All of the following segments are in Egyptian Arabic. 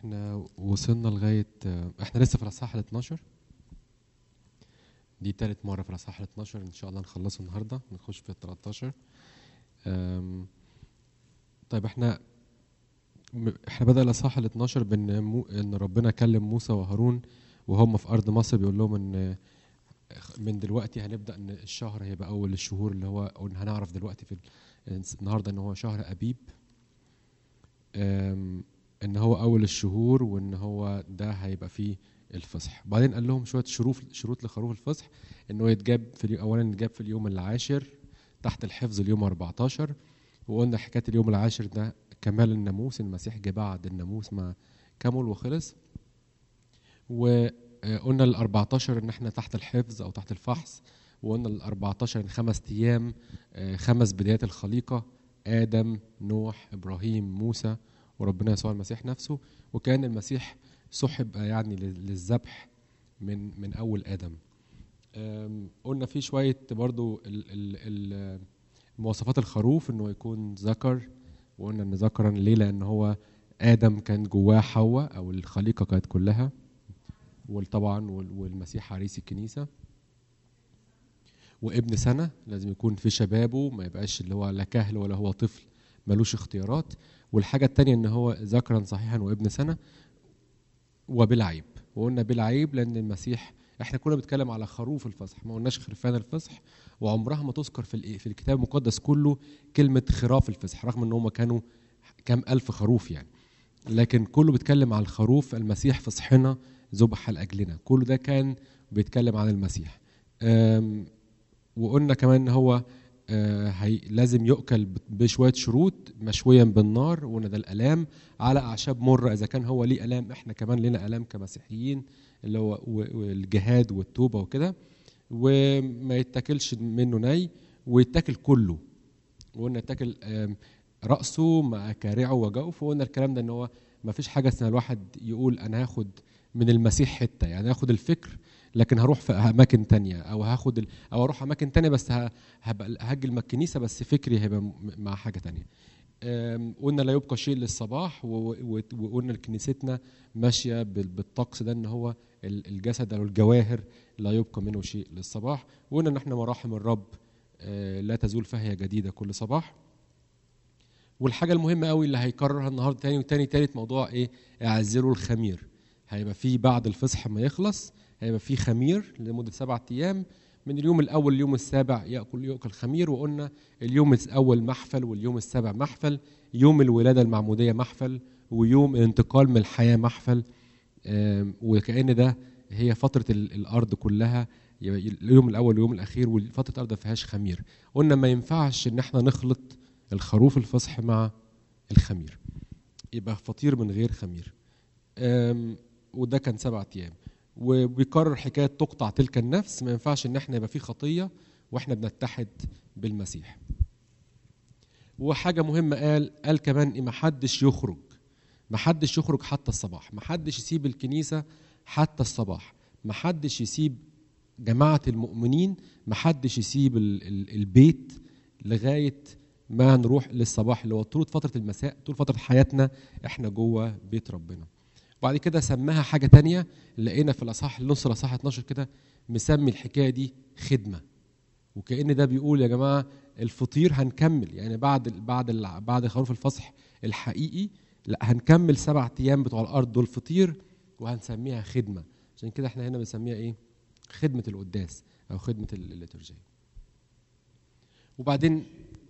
احنا وصلنا لغاية احنا لسه في الأصحاح ال 12 دي تالت مرة في الأصحاح ال 12 إن شاء الله نخلصه النهاردة نخش في ال 13 أم، طيب احنا م- احنا بدأ الأصحاح ال 12 بإن مو- إن ربنا كلم موسى وهارون وهم في أرض مصر بيقول لهم إن من دلوقتي هنبدأ إن الشهر هيبقى أول الشهور اللي هو قلنا هنعرف دلوقتي في ال- النهاردة إن هو شهر أبيب أم، ان هو اول الشهور وان هو ده هيبقى فيه الفصح بعدين قال لهم شويه شروط شروط لخروف الفصح ان هو يتجاب في اليو- اولا يتجاب في اليوم العاشر تحت الحفظ اليوم 14 وقلنا حكايه اليوم العاشر ده كمال الناموس المسيح جه بعد الناموس ما كمل وخلص وقلنا ال 14 ان احنا تحت الحفظ او تحت الفحص وقلنا ال 14 ان خمس ايام آه، خمس بدايات الخليقه ادم نوح ابراهيم موسى وربنا يسوع المسيح نفسه وكان المسيح سحب يعني لل- للذبح من من اول ادم أم، قلنا في شويه برضو ال ال ال مواصفات الخروف انه يكون ذكر وقلنا ان ذكرا ليه لان هو ادم كان جواه حواء او الخليقه كانت كلها وطبعا وال- والمسيح عريس الكنيسه وابن سنه لازم يكون في شبابه ما يبقاش اللي هو لا كهل ولا هو طفل ملوش اختيارات والحاجه الثانيه ان هو ذكرا صحيحا وابن سنه وبلا عيب وقلنا بلا عيب لان المسيح احنا كنا بنتكلم على خروف الفصح ما قلناش خرفان الفصح وعمرها ما تذكر في الإيه- في الكتاب المقدس كله كلمه خراف الفصح رغم ان هم كانوا كام الف خروف يعني لكن كله بيتكلم عن الخروف المسيح فصحنا ذبح لاجلنا كل ده كان بيتكلم عن المسيح أم، وقلنا كمان ان هو آه، هي لازم يؤكل ب- بشويه شروط مشويا بالنار وقلنا ده الالام على اعشاب مره اذا كان هو ليه الام احنا كمان لنا الام كمسيحيين اللي هو و- والجهاد والتوبه وكده وما يتاكلش منه ني ويتاكل كله وقلنا يتاكل آم، راسه مع كارعه وجوفه وقلنا الكلام ده ان هو ما فيش حاجه اسمها الواحد يقول انا هاخد من المسيح حته يعني هاخد الفكر لكن هروح في اماكن تانية او هاخد ال... او اروح اماكن تانية بس ه... هبقى هاجي من الكنيسه بس فكري هيبقى م- مع حاجه تانية أم، قلنا لا يبقى شيء للصباح و- و- وقلنا كنيستنا ماشيه بال- بالطقس ده ان هو ال- الجسد او الجواهر لا يبقى منه شيء للصباح وقلنا ان احنا مراحم الرب آه، لا تزول فهي جديده كل صباح والحاجه المهمه قوي اللي هيكررها النهارده تاني وتاني تالت موضوع ايه اعزلوا الخمير هيبقى فيه بعد الفصح ما يخلص هيبقى فيه خمير لمده سبعة ايام من اليوم الاول لليوم السابع ياكل ياكل خمير وقلنا اليوم الاول محفل واليوم السابع محفل يوم الولاده المعموديه محفل ويوم الانتقال من الحياه محفل آم، وكأن ده هي فترة ال- الأرض كلها يبقى اليوم الأول واليوم الأخير وفترة الأرض ما فيهاش خمير قلنا ما ينفعش إن احنا نخلط الخروف الفصح مع الخمير يبقى فطير من غير خمير آم، وده كان سبعة أيام وبيكرر حكاية تقطع تلك النفس ما ينفعش إن احنا يبقى في خطية وإحنا بنتحد بالمسيح وحاجة مهمة قال قال كمان إيه ما حدش يخرج ما حدش يخرج حتى الصباح ما حدش يسيب الكنيسة حتى الصباح ما حدش يسيب جماعة المؤمنين ما حدش يسيب ال- ال- البيت لغاية ما نروح للصباح اللي هو طول فترة المساء طول فترة حياتنا احنا جوه بيت ربنا وبعد كده سماها حاجة تانية لقينا في الأصحاح نص الأصحاح 12 كده مسمي الحكاية دي خدمة وكأن ده بيقول يا جماعة الفطير هنكمل يعني بعد بعد ال- بعد خروف الفصح الحقيقي لا هنكمل سبع ايام بتوع الارض دول فطير وهنسميها خدمه عشان كده احنا هنا بنسميها ايه خدمه القداس او خدمه ال- الليتورجيه وبعدين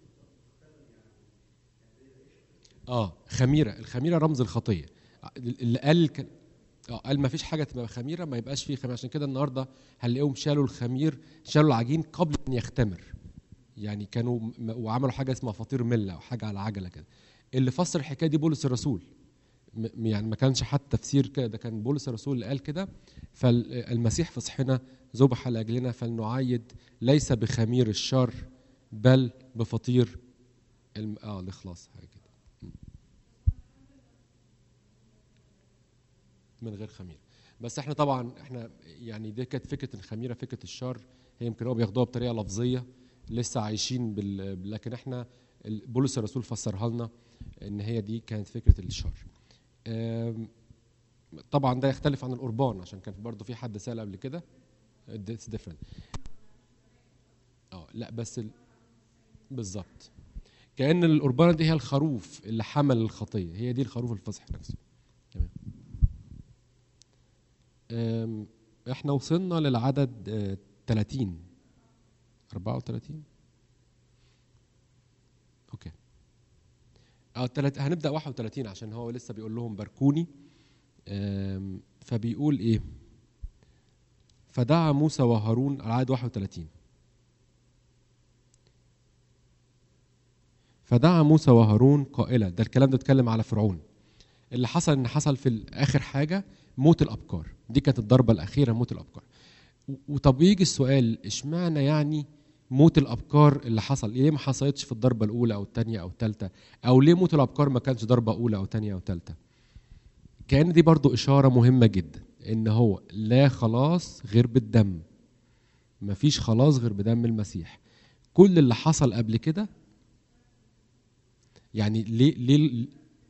اه خميره الخميره رمز الخطيه اللي قال كان اه قال ما فيش حاجه تبقى خميره ما يبقاش فيه خميره عشان كده النهارده هنلاقيهم شالوا الخمير شالوا العجين قبل ان يختمر يعني كانوا م- وعملوا حاجه اسمها فطير مله او حاجه على عجله كده اللي فسر الحكايه دي بولس الرسول م- يعني ما كانش حتى تفسير كده ده كان بولس الرسول اللي قال كده فالمسيح فصحنا ذبح لاجلنا فلنعايد ليس بخمير الشر بل بفطير الم... اه الاخلاص حاجه كده م. من غير خميره بس احنا طبعا احنا يعني دي كانت فكره الخميره فكره الشر هي يمكن هو بياخدوها بطريقه لفظيه لسه عايشين بال... لكن احنا ال- بولس الرسول فسرها لنا ان هي دي كانت فكره الشر آم، طبعا ده يختلف عن القربان عشان كان برضو في حد سال قبل كده اتس ديفرنت اه لا بس ال... بالظبط كأن القربانة دي هي الخروف اللي حمل الخطية هي دي الخروف الفصح نفسه تمام أم، احنا وصلنا للعدد آه، 30 34 اوكي اه تلات هنبدا 31 عشان هو لسه بيقول لهم باركوني أم، فبيقول ايه فدعا موسى وهارون على عدد 31 فدعا موسى وهارون قائلا ده الكلام ده اتكلم على فرعون اللي حصل ان حصل في اخر حاجه موت الابكار دي كانت الضربه الاخيره موت الابكار و- وطب يجي السؤال اشمعنى يعني موت الابكار اللي حصل ليه ما حصلتش في الضربه الاولى او الثانيه او الثالثه او ليه موت الابكار ما كانش ضربه اولى او ثانيه او ثالثه كان دي برضو اشاره مهمه جدا ان هو لا خلاص غير بالدم مفيش خلاص غير بدم المسيح كل اللي حصل قبل كده يعني ليه ليه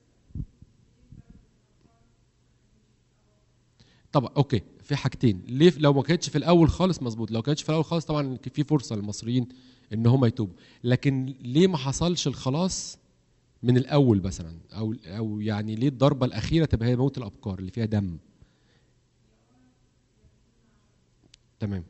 طبعا اوكي في حاجتين ليه لو ما كانتش في الاول خالص مظبوط لو كانتش في الاول خالص طبعا في فرصه للمصريين ان هم يتوبوا لكن ليه ما حصلش الخلاص من الاول مثلا او او يعني ليه الضربه الاخيره تبقى هي موت الابكار اللي فيها دم تمام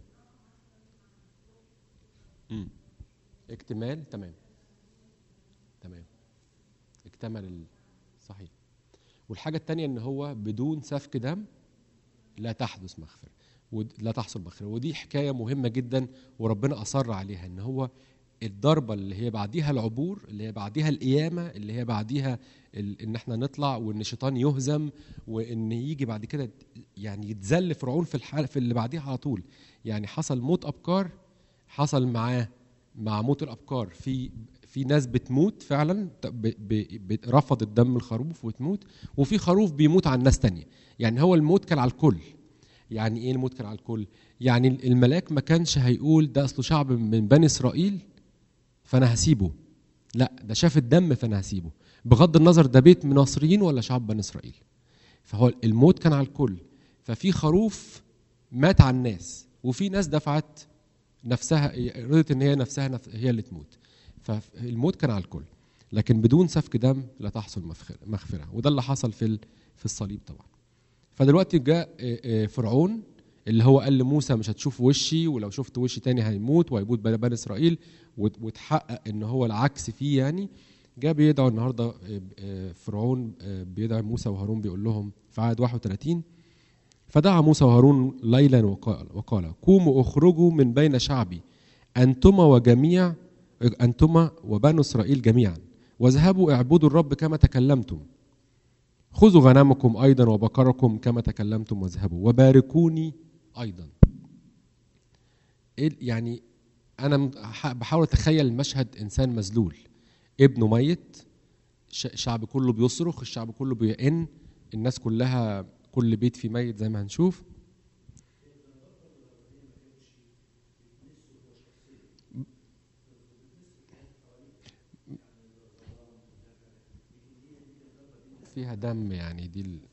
امم اكتمال تمام تمام اكتمل ال- صحيح والحاجه الثانيه ان هو بدون سفك دم لا تحدث مغفرة ود- لا تحصل مغفرة ودي حكاية مهمة جدا وربنا أصر عليها إن هو الضربة اللي هي بعديها العبور اللي هي بعديها القيامة اللي هي بعديها ال- إن إحنا نطلع وإن الشيطان يهزم وإن يجي بعد كده يعني يتذل فرعون في الحال في اللي بعديها على طول يعني حصل موت أبكار حصل معاه مع موت الأبكار في في ناس بتموت فعلا ب- ب- ب- رفضت دم الخروف وتموت وفي خروف بيموت عن ناس تانية يعني هو الموت كان على الكل يعني ايه الموت كان على الكل يعني الملاك ما كانش هيقول ده اصله شعب من بني اسرائيل فانا هسيبه لا ده شاف الدم فانا هسيبه بغض النظر ده بيت من ناصريين ولا شعب بني اسرائيل فهو الموت كان على الكل ففي خروف مات على الناس وفي ناس دفعت نفسها رضت ان هي نفسها نف- هي اللي تموت فالموت كان على الكل لكن بدون سفك دم لا تحصل مغفرة- مغفره وده اللي حصل في ال- في الصليب طبعا فدلوقتي جاء آه، آه، فرعون اللي هو قال لموسى مش هتشوف وشي ولو شفت وشي تاني هيموت وهيموت بني بني اسرائيل وت- وتحقق ان هو العكس فيه يعني جاء بيدعو النهارده آه، آه، فرعون آه، بيدعو موسى وهارون بيقول لهم في عدد 31 فدعا موسى وهارون ليلا وقال وقال قوموا اخرجوا من بين شعبي انتما وجميع انتما وبنو اسرائيل جميعا واذهبوا اعبدوا الرب كما تكلمتم خذوا غنمكم ايضا وبقركم كما تكلمتم واذهبوا وباركوني ايضا إيه يعني انا م- ح- بحاول اتخيل المشهد انسان مذلول ابنه ميت ش- الشعب كله بيصرخ الشعب كله بيئن الناس كلها كل بيت فيه ميت زي ما هنشوف فيها دم يعني دي ال...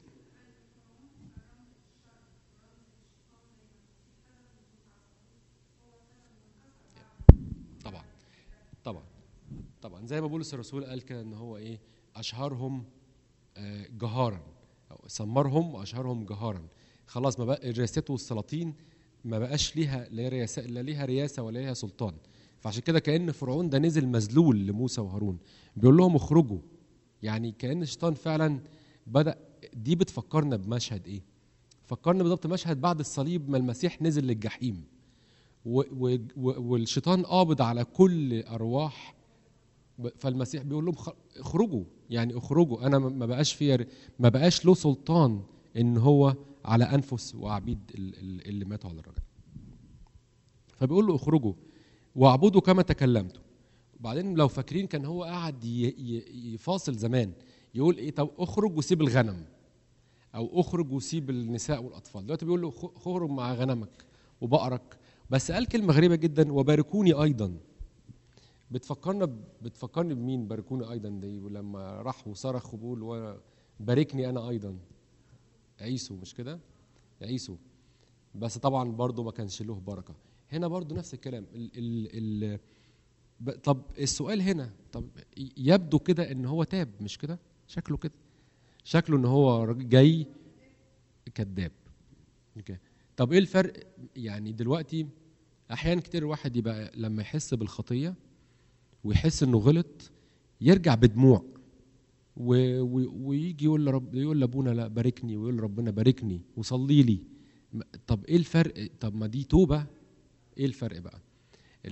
طبعا طبعا طبعا زي ما بولس الرسول قال كده ان هو ايه اشهرهم آه، جهارا أو سمرهم واشهرهم جهارا خلاص ما بقى الرياسات والسلاطين ما بقاش ليها لا رياسه لا ليها رياسه ولا ليها سلطان فعشان كده كان فرعون ده نزل مذلول لموسى وهارون بيقول لهم اخرجوا يعني كان الشيطان فعلا بدا دي بتفكرنا بمشهد ايه فكرنا بالظبط مشهد بعد الصليب ما المسيح نزل للجحيم و و و والشيطان قابض على كل ارواح ب- فالمسيح بيقول لهم خ- اخرجوا يعني اخرجوا انا ما ما بقاش فيها ما بقاش له سلطان ان هو على انفس وعبيد ال- ال- اللي ماتوا على الرجل فبيقول له اخرجوا واعبدوا كما تكلمتم وبعدين لو فاكرين كان هو قاعد ي- ي- يفاصل زمان يقول ايه طب اخرج وسيب الغنم او اخرج وسيب النساء والاطفال دلوقتي بيقول له خ- اخرج مع غنمك وبقرك بس قال كلمه غريبه جدا وباركوني ايضا بتفكرنا ب- بتفكرني بمين باركوني ايضا دي ولما راح وصرخ وبيقول و- باركني انا ايضا عيسو مش كده عيسو بس طبعا برضه ما كانش له بركه هنا برضه نفس الكلام ال ال ال ب- طب السؤال هنا طب ي- يبدو كده ان هو تاب مش كده شكله كده شكله ان هو راجل جاي كذاب اوكي طب ايه الفرق يعني دلوقتي احيانا كتير الواحد يبقى لما يحس بالخطيه ويحس انه غلط يرجع بدموع و... و... ويجي يقول لرب يقول لابونا لا باركني ويقول لربنا باركني وصلي لي م- طب ايه الفرق طب ما دي توبه ايه الفرق بقى ال...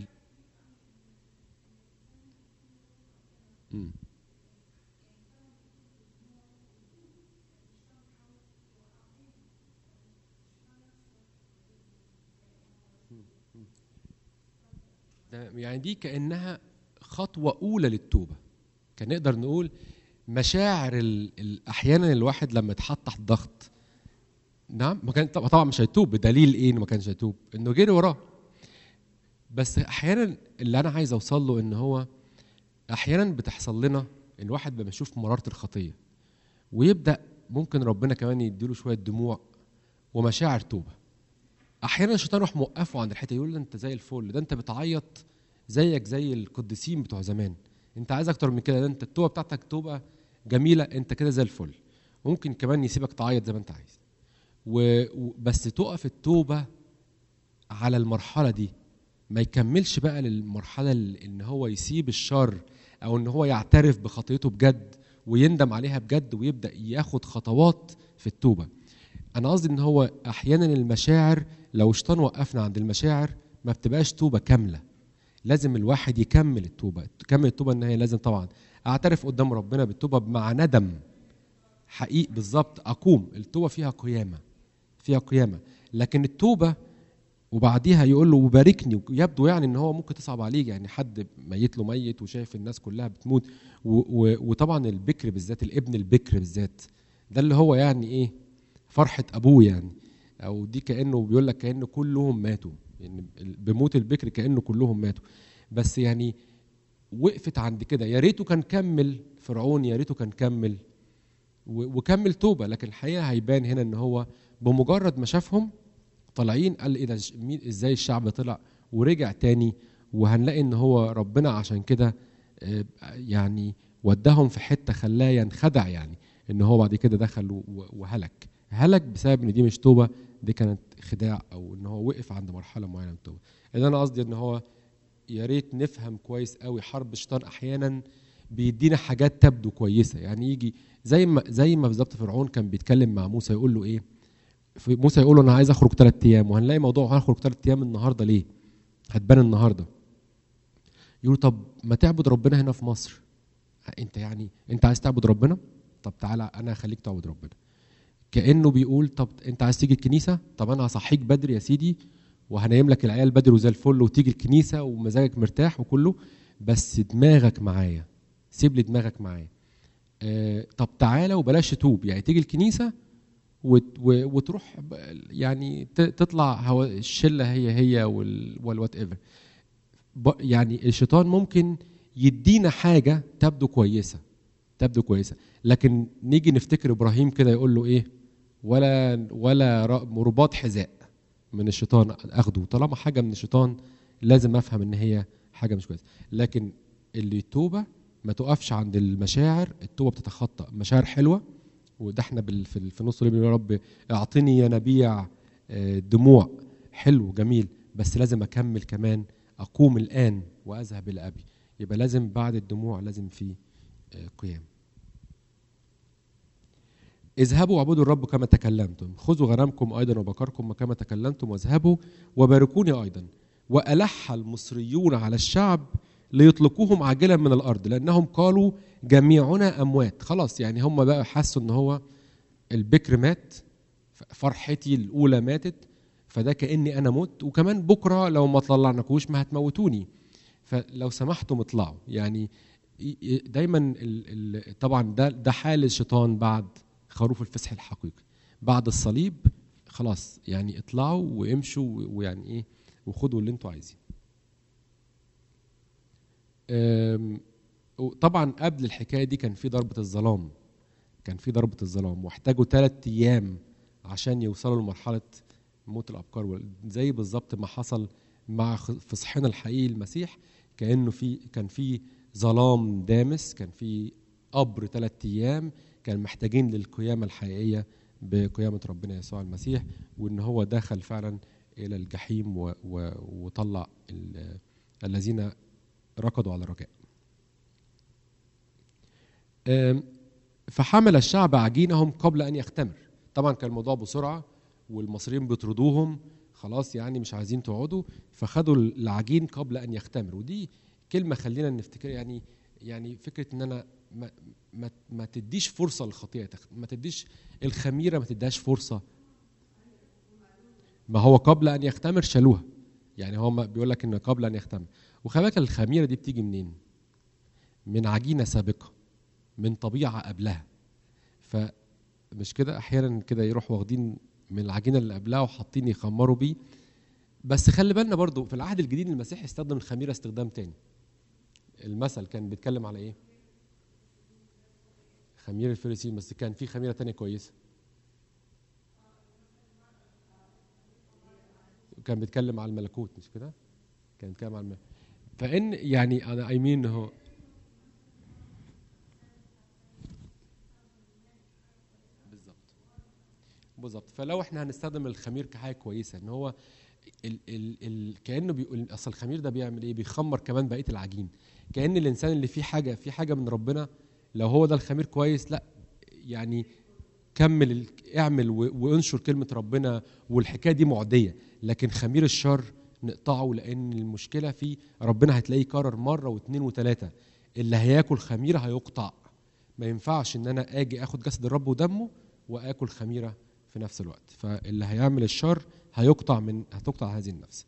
مم. تمام يعني دي كانها خطوه اولى للتوبه كان نقدر نقول مشاعر ال... ال- احيانا الواحد لما يتحط تحت ضغط نعم ما كان طبعا مش هيتوب بدليل ايه انه ما كانش هيتوب انه جري وراه بس احيانا اللي انا عايز اوصل له ان هو احيانا بتحصل لنا ان الواحد لما يشوف مراره الخطيه ويبدا ممكن ربنا كمان يديله شويه دموع ومشاعر توبه احيانا الشيطان يروح موقفه عند الحته يقول له انت زي الفل ده انت بتعيط زيك زي القديسين بتوع زمان انت عايز اكتر من كده ده انت التوبه بتاعتك توبه جميله انت كده زي الفل ممكن كمان يسيبك تعيط زي ما انت عايز و... و- بس تقف التوبه على المرحله دي ما يكملش بقى للمرحله ال- ان هو يسيب الشر او ان هو يعترف بخطيته بجد ويندم عليها بجد ويبدا ياخد خطوات في التوبه انا قصدي ان هو احيانا المشاعر لو الشيطان وقفنا عند المشاعر ما بتبقاش توبه كامله لازم الواحد يكمل التوبه تكمل التوبه ان هي لازم طبعا اعترف قدام ربنا بالتوبه مع ندم حقيقي بالظبط اقوم التوبه فيها قيامه فيها قيامه لكن التوبه وبعديها يقول له وباركني يبدو يعني ان هو ممكن تصعب عليه يعني حد ميت له ميت وشايف الناس كلها بتموت و و وطبعا البكر بالذات الابن البكر بالذات ده اللي هو يعني ايه فرحه ابوه يعني او دي كانه بيقول لك كان كلهم ماتوا يعني بموت البكر كانه كلهم ماتوا بس يعني وقفت عند كده يا ريته كان كمل فرعون يا ريته كان كمل و- وكمل توبه لكن الحقيقه هيبان هنا ان هو بمجرد ما شافهم طالعين قال ايه ده ش- مين ازاي الشعب طلع ورجع تاني وهنلاقي ان هو ربنا عشان كده آه، يعني وداهم في حته خلاه ينخدع يعني ان هو بعد كده دخل و- و- وهلك هلك بسبب ان دي مش توبه دي كانت خداع او ان هو وقف عند مرحله معينه من التوبه اللي انا قصدي ان هو يا ريت نفهم كويس قوي حرب الشيطان احيانا بيدينا حاجات تبدو كويسه يعني يجي زي ما زي ما بالظبط فرعون كان بيتكلم مع موسى يقول له ايه في موسى يقول له انا عايز اخرج ثلاث ايام وهنلاقي موضوع هنخرج ثلاث ايام النهارده ليه؟ هتبان النهارده يقول طب ما تعبد ربنا هنا في مصر انت يعني انت عايز تعبد ربنا؟ طب تعالى انا هخليك تعبد ربنا كانه بيقول طب انت عايز تيجي الكنيسه؟ طب انا هصحيك بدري يا سيدي وهنيم لك العيال بدري وزي الفل وتيجي الكنيسه ومزاجك مرتاح وكله بس دماغك معايا سيب لي دماغك معايا آه طب تعالى وبلاش تتوب يعني تيجي الكنيسه وت- و- وتروح ب- يعني ت- تطلع هو الشله هي هي والوات ايفر يعني الشيطان ممكن يدينا حاجه تبدو كويسه تبدو كويسه لكن نيجي نفتكر ابراهيم كده يقول له ايه ولا ولا ر- رباط حذاء من الشيطان اخده طالما حاجه من الشيطان لازم افهم ان هي حاجه مش كويسه لكن اللي التوبه ما تقفش عند المشاعر التوبه بتتخطى مشاعر حلوه وده احنا بال- في ال- في نص الليل بنقول يا رب اعطني ينابيع آه، دموع حلو جميل بس لازم اكمل كمان اقوم الان واذهب الى ابي يبقى لازم بعد الدموع لازم في آه، قيام اذهبوا واعبدوا الرب كما تكلمتم خذوا غنمكم ايضا وبقركم كما تكلمتم واذهبوا وباركوني ايضا والح المصريون على الشعب ليطلقوهم عاجلا من الارض لانهم قالوا جميعنا اموات خلاص يعني هم بقى حسوا ان هو البكر مات فرحتي الاولى ماتت فده كاني انا مت وكمان بكره لو ما طلعناكوش ما هتموتوني فلو سمحتم اطلعوا يعني دايما ال ال طبعا ده ده حال الشيطان بعد خروف الفسح الحقيقي بعد الصليب خلاص يعني اطلعوا وامشوا ويعني ايه وخدوا اللي انتوا عايزين أم، طبعا قبل الحكايه دي كان في ضربه الظلام كان في ضربه الظلام واحتاجوا ثلاث ايام عشان يوصلوا لمرحله موت الابكار وال- زي بالظبط ما حصل مع خ- فصحنا الحقيقي المسيح كانه في كان في ظلام دامس كان في قبر ثلاث ايام كان محتاجين للقيامه الحقيقيه بقيامه ربنا يسوع المسيح وان هو دخل فعلا الى الجحيم و و وطلع ال- الذين ركضوا على الرجاء أم، فحمل الشعب عجينهم قبل ان يختمر طبعا كان الموضوع بسرعه والمصريين بيطردوهم خلاص يعني مش عايزين تقعدوا فخدوا العجين قبل ان يختمر ودي كلمه خلينا نفتكر يعني يعني فكره ان انا ما ما, ما تديش فرصه للخطيئه تخ- ما تديش الخميره ما تديهاش فرصه ما هو قبل ان يختمر شالوها يعني هو ما- بيقول لك ان قبل ان يختمر وخلي بالك الخميره دي بتيجي منين من عجينه سابقه من طبيعه قبلها فمش كده احيانا كده يروحوا واخدين من العجينه اللي قبلها وحاطين يخمروا بيه بس خلي بالنا برضو في العهد الجديد المسيح استخدم الخميره استخدام تاني المثل كان بيتكلم على ايه خمير الفريسيين بس كان في خميره تانية كويسه كان بيتكلم على الملكوت مش كده كان بيتكلم على الملكوت فان يعني انا اي مين هو بالظبط بالظبط فلو احنا هنستخدم الخمير كحاجه كويسه ان هو ال ال ال كانه بيقول اصل الخمير ده بيعمل ايه بيخمر كمان بقيه العجين كان الانسان اللي فيه حاجه في حاجه من ربنا لو هو ده الخمير كويس لا يعني كمل ال- اعمل و- وانشر كلمه ربنا والحكايه دي معديه لكن خمير الشر نقطعه لان المشكله فيه ربنا هتلاقيه كرر مره واثنين وثلاثه اللي هياكل خميره هيقطع ما ينفعش ان انا اجي اخد جسد الرب ودمه واكل خميره في نفس الوقت فاللي هيعمل الشر هيقطع من هتقطع هذه النفس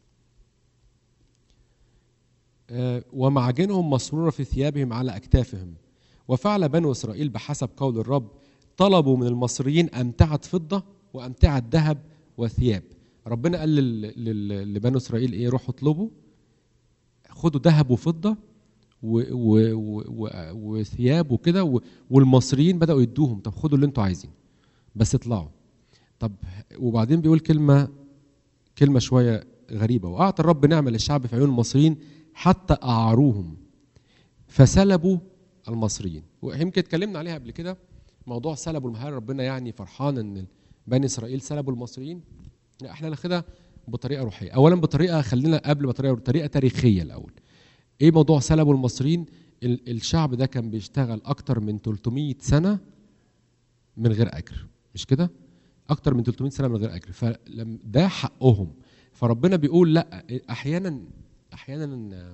آه، ومعاجنهم مسرورة في ثيابهم على أكتافهم وفعل بنو إسرائيل بحسب قول الرب طلبوا من المصريين أمتعة فضة وأمتعة ذهب وثياب ربنا قال لل- لل- لبنو إسرائيل إيه روحوا اطلبوا خدوا ذهب وفضة و و و و وثياب وكده و- والمصريين بدأوا يدوهم طب خدوا اللي انتوا عايزين بس اطلعوا طب وبعدين بيقول كلمة كلمة شوية غريبة وأعطى الرب نعمة للشعب في عيون المصريين حتى أعاروهم فسلبوا المصريين ويمكن اتكلمنا عليها قبل كده موضوع سلبوا المهار ربنا يعني فرحان ان بني اسرائيل سلبوا المصريين لا احنا ناخدها بطريقه روحيه اولا بطريقه خلينا قبل بطريقه طريقه تاريخيه الاول ايه موضوع سلبوا المصريين ال- الشعب ده كان بيشتغل اكتر من 300 سنه من غير اجر مش كده اكتر من 300 سنه من غير اجر فلم ده حقهم فربنا بيقول لا احيانا احيانا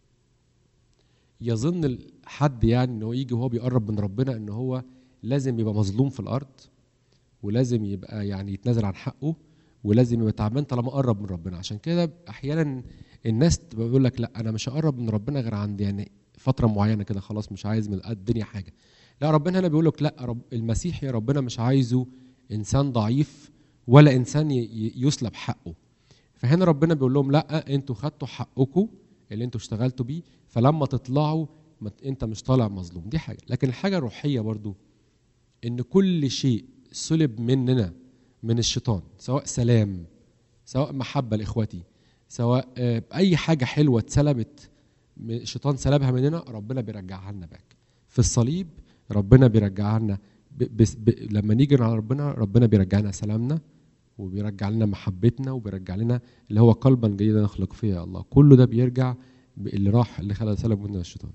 يظن حد يعني ان هو يجي وهو بيقرب من ربنا ان هو لازم يبقى مظلوم في الارض ولازم يبقى يعني يتنازل عن حقه ولازم يبقى تعبان طالما قرب من ربنا عشان كده احيانا الناس تبقى بيقول لك لا انا مش هقرب من ربنا غير عند يعني فتره معينه كده خلاص مش عايز من الدنيا حاجه لا ربنا هنا بيقول لك لا رب المسيح يا ربنا مش عايزه انسان ضعيف ولا انسان ي- ي- يسلب حقه فهنا ربنا بيقول لهم لا انتوا خدتوا حقكم اللي انتوا اشتغلتوا بيه فلما تطلعوا ما ت- انت مش طالع مظلوم دي حاجه لكن الحاجه الروحيه برضو ان كل شيء سلب مننا من الشيطان سواء سلام سواء محبه لاخواتي سواء آه، اي حاجه حلوه اتسلبت م- الشيطان سلبها مننا ربنا بيرجعها لنا باك في الصليب ربنا بيرجعها لنا ب... بس ب... لما نيجي على ربنا ربنا بيرجع لنا سلامنا وبيرجع لنا محبتنا وبيرجع لنا اللي هو قلبا جيدا نخلق فيه يا الله كله ده بيرجع ب- اللي راح اللي خلى سلب مننا الشيطان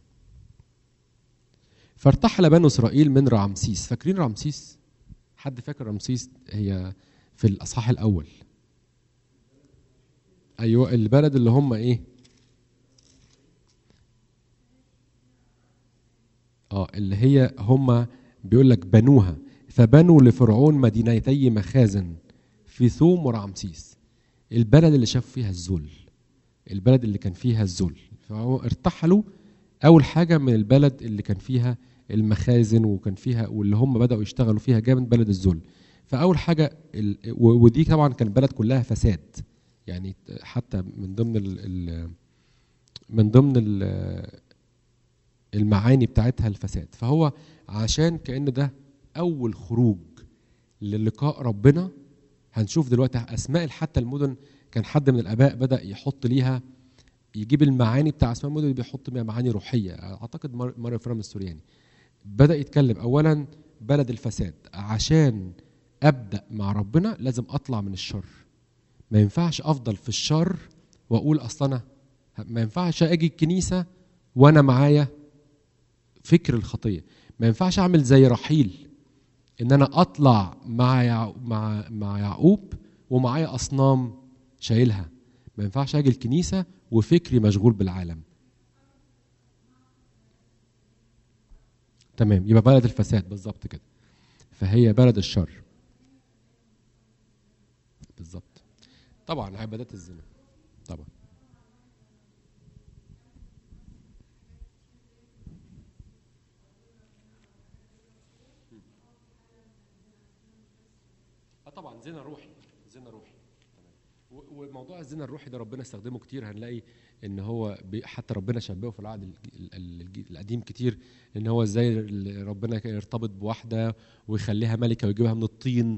فارتحل بنو اسرائيل من رعمسيس فاكرين رعمسيس حد فاكر رمسيس هي في الاصحاح الاول ايوه البلد اللي هم ايه اه اللي هي هم بيقول لك بنوها فبنوا لفرعون مدينتي مخازن في ثوم ورعمسيس البلد اللي شاف فيها الذل البلد اللي كان فيها الذل فهو ارتحلوا اول حاجه من البلد اللي كان فيها المخازن وكان فيها واللي هم بداوا يشتغلوا فيها جامد بلد الذل فاول حاجه ال... و- ودي طبعا كان البلد كلها فساد يعني حتى من ضمن ال... ال... من ضمن ال... المعاني بتاعتها الفساد فهو عشان كأن ده أول خروج للقاء ربنا هنشوف دلوقتي اسماء حتى المدن كان حد من الاباء بدا يحط ليها يجيب المعاني بتاع اسماء المدن اللي بيحط بيها معاني روحيه اعتقد مار- ماريو فرام السورياني بدا يتكلم اولا بلد الفساد عشان ابدا مع ربنا لازم اطلع من الشر ما ينفعش افضل في الشر واقول اصل انا ما ينفعش اجي الكنيسه وانا معايا فكر الخطيه ما ينفعش اعمل زي رحيل ان انا اطلع مع يع... مع مع يعقوب ومعايا اصنام شايلها ما ينفعش اجي الكنيسه وفكري مشغول بالعالم تمام يبقى بلد الفساد بالظبط كده فهي بلد الشر بالظبط طبعا عبادات الزنا طبعا اه طبعا زنا روحي زنا روحي تمام و- وموضوع الزنا الروحي ده ربنا استخدمه كتير هنلاقي ان هو بي- حتى ربنا شبهه في العهد الج- ال- ال- الج- القديم كتير ان هو ازاي ال- ربنا كان يرتبط بواحده ويخليها ملكه ويجيبها من الطين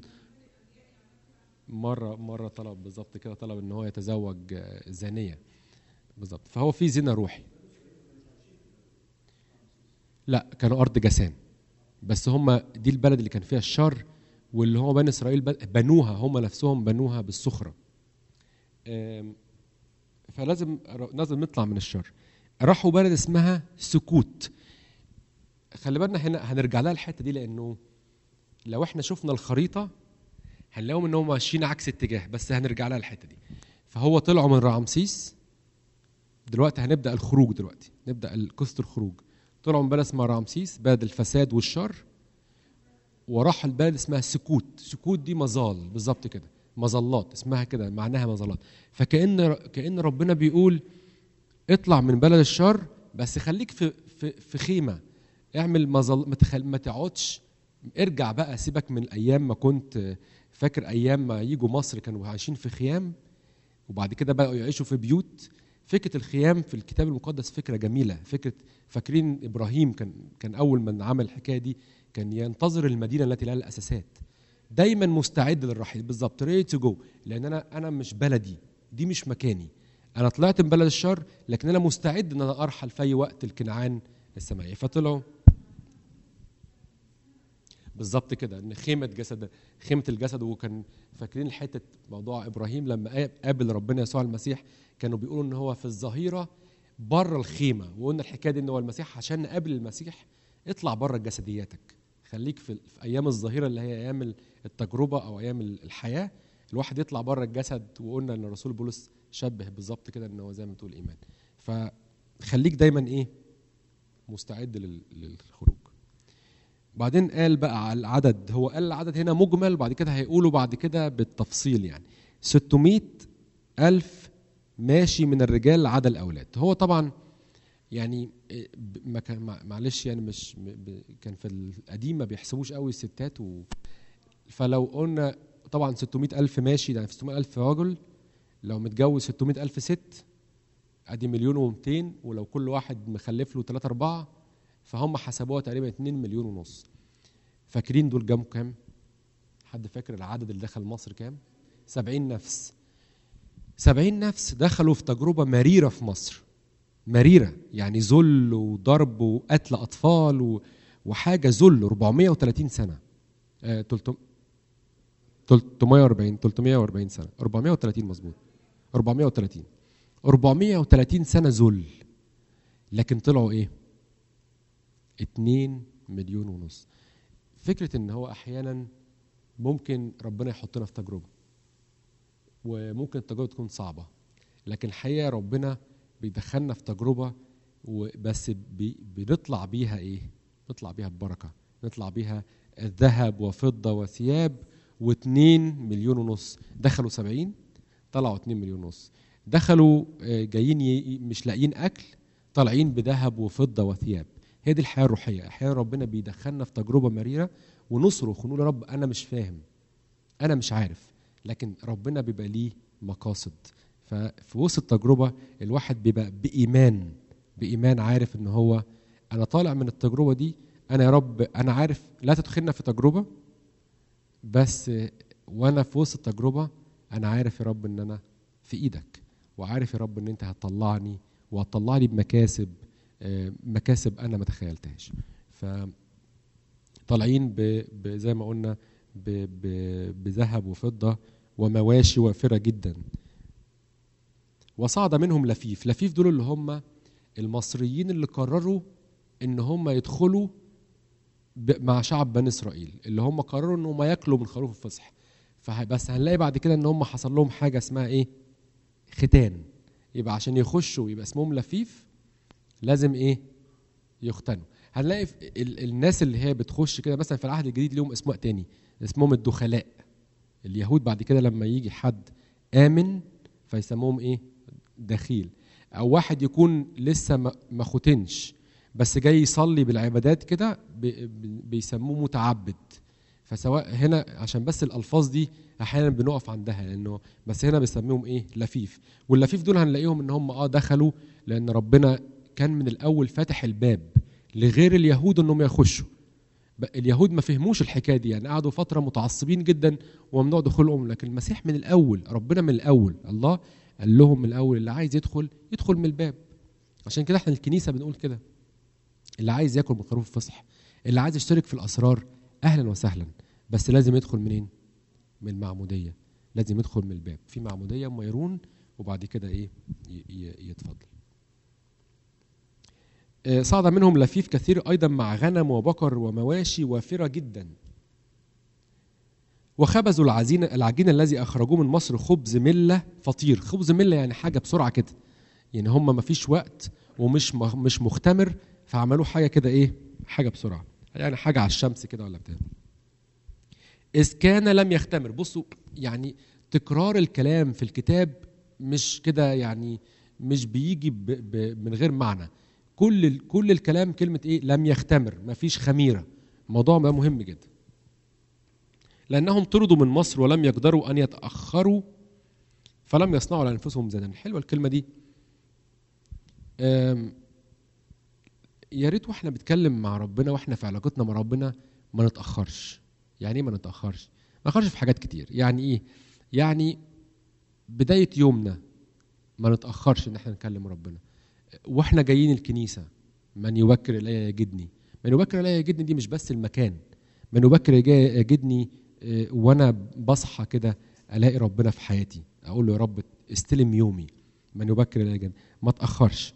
مره مره طلب بالظبط كده طلب ان هو يتزوج آه، زانيه بالظبط فهو في زنا روحي لا كانوا ارض جسام بس هم دي البلد اللي كان فيها الشر واللي هو بني اسرائيل ب- بنوها هم نفسهم بنوها بالسخره آم، فلازم لازم نطلع من الشر راحوا بلد اسمها سكوت خلي بالنا هنا هنرجع لها الحته دي لانه لو احنا شفنا الخريطه هنلاقيهم انهم ماشيين عكس اتجاه بس هنرجع لها الحته دي فهو طلعوا من رمسيس دلوقتي هنبدا الخروج دلوقتي نبدا قصه الخروج طلعوا من بلد اسمها رمسيس بلد الفساد والشر وراحوا البلد اسمها سكوت سكوت دي مظال بالظبط كده مظلات اسمها كده معناها مظلات فكأن كأن ربنا بيقول اطلع من بلد الشر بس خليك في في في خيمه اعمل مظل ما, تخل... ما تقعدش ارجع بقى سيبك من ايام ما كنت فاكر ايام ما يجوا مصر كانوا عايشين في خيام وبعد كده بقوا يعيشوا في بيوت فكره الخيام في الكتاب المقدس فكره جميله فكره فاكرين ابراهيم كان كان اول من عمل الحكايه دي كان ينتظر المدينه التي لها الاساسات دايما مستعد للرحيل بالظبط ريدي تو جو لان انا انا مش بلدي دي مش مكاني انا طلعت من بلد الشر لكن انا مستعد ان انا ارحل في اي وقت الكنعان السماوي فطلعوا بالظبط كده ان خيمه جسد خيمه الجسد وكان فاكرين حته موضوع ابراهيم لما قابل ربنا يسوع المسيح كانوا بيقولوا ان هو في الظهيره بره الخيمه وقلنا الحكايه دي ان هو المسيح عشان نقابل المسيح اطلع بره جسدياتك خليك في, في ايام الظهيره اللي هي ايام التجربه او ايام الحياه الواحد يطلع بره الجسد وقلنا ان الرسول بولس شبه بالظبط كده ان هو زي ما تقول ايمان فخليك دايما ايه مستعد للخروج بعدين قال بقى على العدد هو قال العدد هنا مجمل وبعد كده هيقولوا بعد كده بالتفصيل يعني 600 ألف ماشي من الرجال عدا الأولاد هو طبعا يعني ما كان معلش يعني مش كان في القديم ما بيحسبوش قوي الستات و فلو قلنا طبعا 600 ألف ماشي يعني 600 ألف رجل لو متجوز 600 ألف ست ادي مليون و200 ولو كل واحد مخلف له 3 4 فهم حسبوها تقريبا 2 مليون ونص فاكرين دول جابوا كام حد فاكر العدد اللي دخل مصر كام 70 نفس 70 نفس دخلوا في تجربه مريره في مصر مريره يعني ذل وضرب وقتل اطفال و... وحاجه ذل 430 سنه آه 340 340 سنه 430 مظبوط 430 430 سنه ذل لكن طلعوا ايه 2 مليون ونص فكره ان هو احيانا ممكن ربنا يحطنا في تجربه وممكن التجربه تكون صعبه لكن الحقيقه ربنا بيدخلنا في تجربه وبس بي بنطلع بيها ايه نطلع بيها ببركه نطلع بيها ذهب وفضه وثياب واتنين مليون ونص دخلوا سبعين طلعوا اتنين مليون ونص دخلوا جايين مش لاقيين اكل طالعين بذهب وفضه وثياب هي دي الحياه الروحيه احيانا ربنا بيدخلنا في تجربه مريره ونصرخ ونقول يا رب انا مش فاهم انا مش عارف لكن ربنا بيبقى ليه مقاصد ففي وسط التجربه الواحد بيبقى بايمان بايمان عارف ان هو انا طالع من التجربه دي انا يا رب انا عارف لا تدخلنا في تجربه بس وانا في وسط التجربه انا عارف يا رب ان انا في ايدك وعارف يا رب ان انت هتطلعني وهتطلعني بمكاسب آه، مكاسب انا ما تخيلتهاش ف طالعين ب- ب- زي ما قلنا ب- ب- بذهب وفضه ومواشي وافره جدا وصعد منهم لفيف لفيف دول اللي هم المصريين اللي قرروا ان هم يدخلوا ب- مع شعب بني اسرائيل اللي هم قرروا ان هم ياكلوا من خروف الفصح فه- بس هنلاقي بعد كده ان هم حصل لهم حاجه اسمها ايه ختان يبقى عشان يخشوا يبقى اسمهم لفيف لازم ايه يختنوا هنلاقي في ال- الناس اللي هي بتخش كده مثلا في العهد الجديد ليهم اسماء تاني اسمهم الدخلاء اليهود بعد كده لما يجي حد امن فيسموهم ايه دخيل او واحد يكون لسه ما ما ختنش بس جاي يصلي بالعبادات كده بي- بي- بيسموه متعبد فسواء هنا عشان بس الالفاظ دي احيانا بنقف عندها لانه بس هنا بيسميهم ايه لفيف واللفيف دول هنلاقيهم ان هم اه دخلوا لان ربنا كان من الاول فاتح الباب لغير اليهود انهم يخشوا ب- اليهود ما فهموش الحكايه دي يعني قعدوا فتره متعصبين جدا وممنوع دخولهم لكن المسيح من الاول ربنا من الاول الله قال لهم من الاول اللي عايز يدخل يدخل من الباب عشان كده احنا الكنيسه بنقول كده اللي عايز ياكل من خروف الفصح اللي عايز يشترك في الاسرار اهلا وسهلا بس لازم يدخل منين من المعموديه لازم يدخل من الباب في معموديه ميرون وبعد كده ايه ي- ي- يتفضل آه، صعد منهم لفيف كثير ايضا مع غنم وبقر ومواشي وافره جدا وخبزوا العجين العجين الذي اخرجوه من مصر خبز مله فطير خبز مله يعني حاجه بسرعه كده يعني هم ما فيش وقت ومش مخ- مش مختمر فعملوا حاجه كده ايه حاجه بسرعه يعني حاجه على الشمس كده ولا بتاع اذ كان لم يختمر بصوا يعني تكرار الكلام في الكتاب مش كده يعني مش بيجي ب ب من غير معنى كل ال- كل الكلام كلمه ايه لم يختمر ما فيش خميره الموضوع ده مهم جدا لانهم طردوا من مصر ولم يقدروا ان يتاخروا فلم يصنعوا لانفسهم زادا حلوه الكلمه دي أم، يا ريت واحنا بنتكلم مع ربنا واحنا في علاقتنا مع ربنا ما نتاخرش يعني ايه ما نتاخرش ما نتاخرش في حاجات كتير يعني ايه يعني بدايه يومنا ما نتاخرش ان احنا نكلم ربنا واحنا جايين الكنيسه من يبكر الي يجدني من يبكر الي يجدني دي مش بس المكان من يبكر الي يجدني آه، وانا بصحى كده الاقي ربنا في حياتي اقول له يا رب استلم يومي من يبكر الي يجدني ما اتاخرش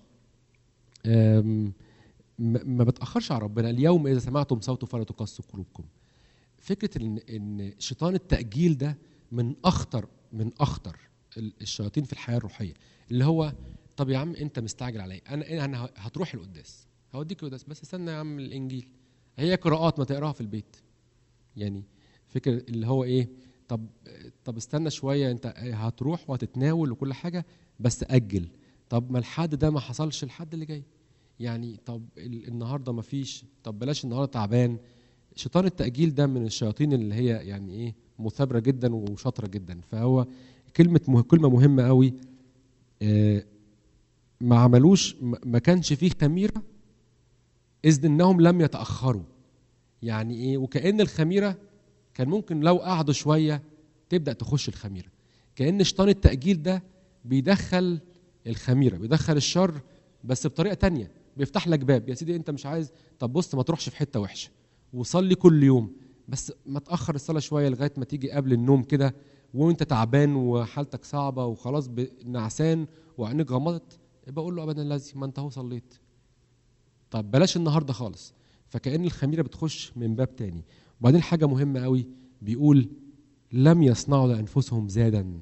أم، ما ما بتاخرش على ربنا اليوم اذا سمعتم صوته فلا تقسوا قلوبكم فكره ان ان شيطان التاجيل ده من اخطر من اخطر ال- الشياطين في الحياه الروحيه اللي هو طب يا عم انت مستعجل عليا انا انا هتروح القداس هوديك القداس بس استنى يا عم الانجيل هي قراءات ما تقراها في البيت يعني فكر اللي هو ايه طب طب استنى شويه انت هتروح وهتتناول وكل حاجه بس اجل طب ما الحد ده ما حصلش الحد اللي جاي يعني طب ال- النهارده ما فيش طب بلاش النهارده تعبان شيطان التأجيل ده من الشياطين اللي هي يعني ايه مثابرة جدا وشاطرة جدا فهو كلمة مه... كلمة مهمة قوي آه، ما عملوش ما ما كانش فيه خميرة إذ إنهم لم يتأخروا يعني إيه وكأن الخميرة كان ممكن لو قعدوا شوية تبدأ تخش الخميرة كأن شيطان التأجيل ده بيدخل الخميرة بيدخل الشر بس بطريقة تانية بيفتح لك باب يا سيدي أنت مش عايز طب بص ما تروحش في حتة وحشة وصلي كل يوم بس ما تأخر الصلاة شوية لغاية ما تيجي قبل النوم كده وانت تعبان وحالتك صعبة وخلاص ب- نعسان وعينيك غمضت يبقى قول له ابدا الذي ما انت اهو صليت طب بلاش النهارده خالص فكأن الخميرة بتخش من باب تاني وبعدين حاجة مهمة قوي بيقول لم يصنعوا لأنفسهم زادا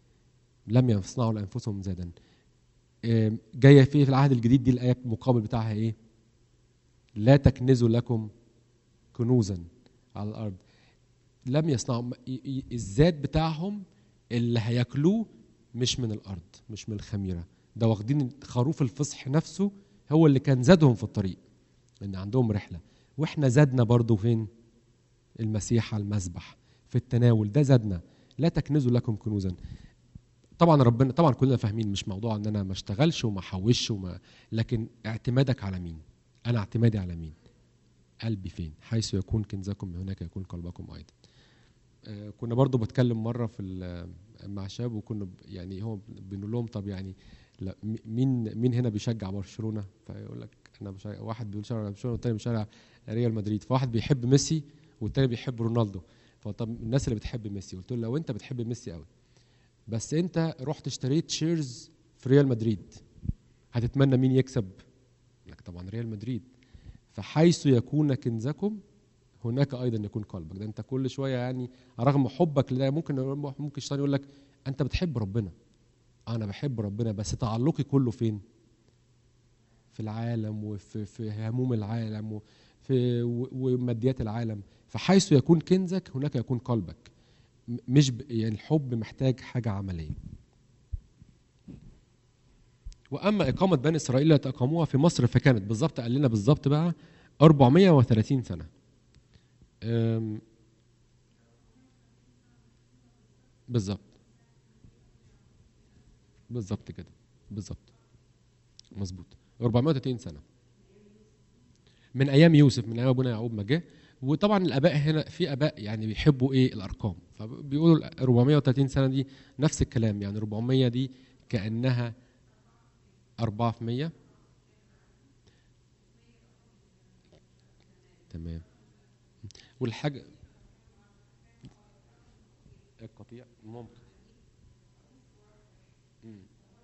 لم يصنعوا لأنفسهم زادا آم، جاية في في العهد الجديد دي الآية المقابل بتاعها إيه؟ لا تكنزوا لكم كنوزا على الأرض لم يصنعوا م- ي- ي- الزاد بتاعهم اللي هياكلوه مش من الأرض مش من الخميرة ده واخدين خروف الفصح نفسه هو اللي كان زادهم في الطريق ان عندهم رحله واحنا زادنا برضو فين المسيح على المذبح في التناول ده زادنا لا تكنزوا لكم كنوزا طبعا ربنا طبعا كلنا فاهمين مش موضوع ان انا ما اشتغلش وما احوش وما لكن اعتمادك على مين انا اعتمادي على مين قلبي فين حيث يكون كنزكم هناك يكون قلبكم ايضا آه، كنا برضو بتكلم مره في ال- مع شاب وكنا ب- يعني هو بنقول لهم طب يعني لا م- مين مين هنا بيشجع برشلونه فيقول لك انا بشجع واحد بيقول شجع برشلونه والتاني بيشجع ريال مدريد فواحد بيحب ميسي والتاني بيحب رونالدو فطب الناس اللي بتحب ميسي قلت له لو انت بتحب ميسي قوي بس انت رحت اشتريت شيرز في ريال مدريد هتتمنى مين يكسب لك طبعا ريال مدريد فحيث يكون كنزكم هناك ايضا يكون قلبك ده انت كل شويه يعني رغم حبك لده ممكن ممكن الشيطان يقول لك انت بتحب ربنا انا بحب ربنا بس تعلقي كله فين في العالم وفي في هموم العالم وفي و- وماديات العالم فحيث يكون كنزك هناك يكون قلبك م- مش ب- يعني الحب محتاج حاجه عمليه واما اقامه بني اسرائيل التي اقاموها في مصر فكانت بالظبط قال لنا بالظبط بقى 430 سنه أم، بالظبط بالظبط كده بالظبط مظبوط 430 سنه من ايام يوسف من ايام ابونا يعقوب ما جه وطبعا الاباء هنا في اباء يعني بيحبوا ايه الارقام فبيقولوا ال 430 سنه دي نفس الكلام يعني 400 دي كانها 4 في 100 تمام والحاجه القطيع ممكن مم.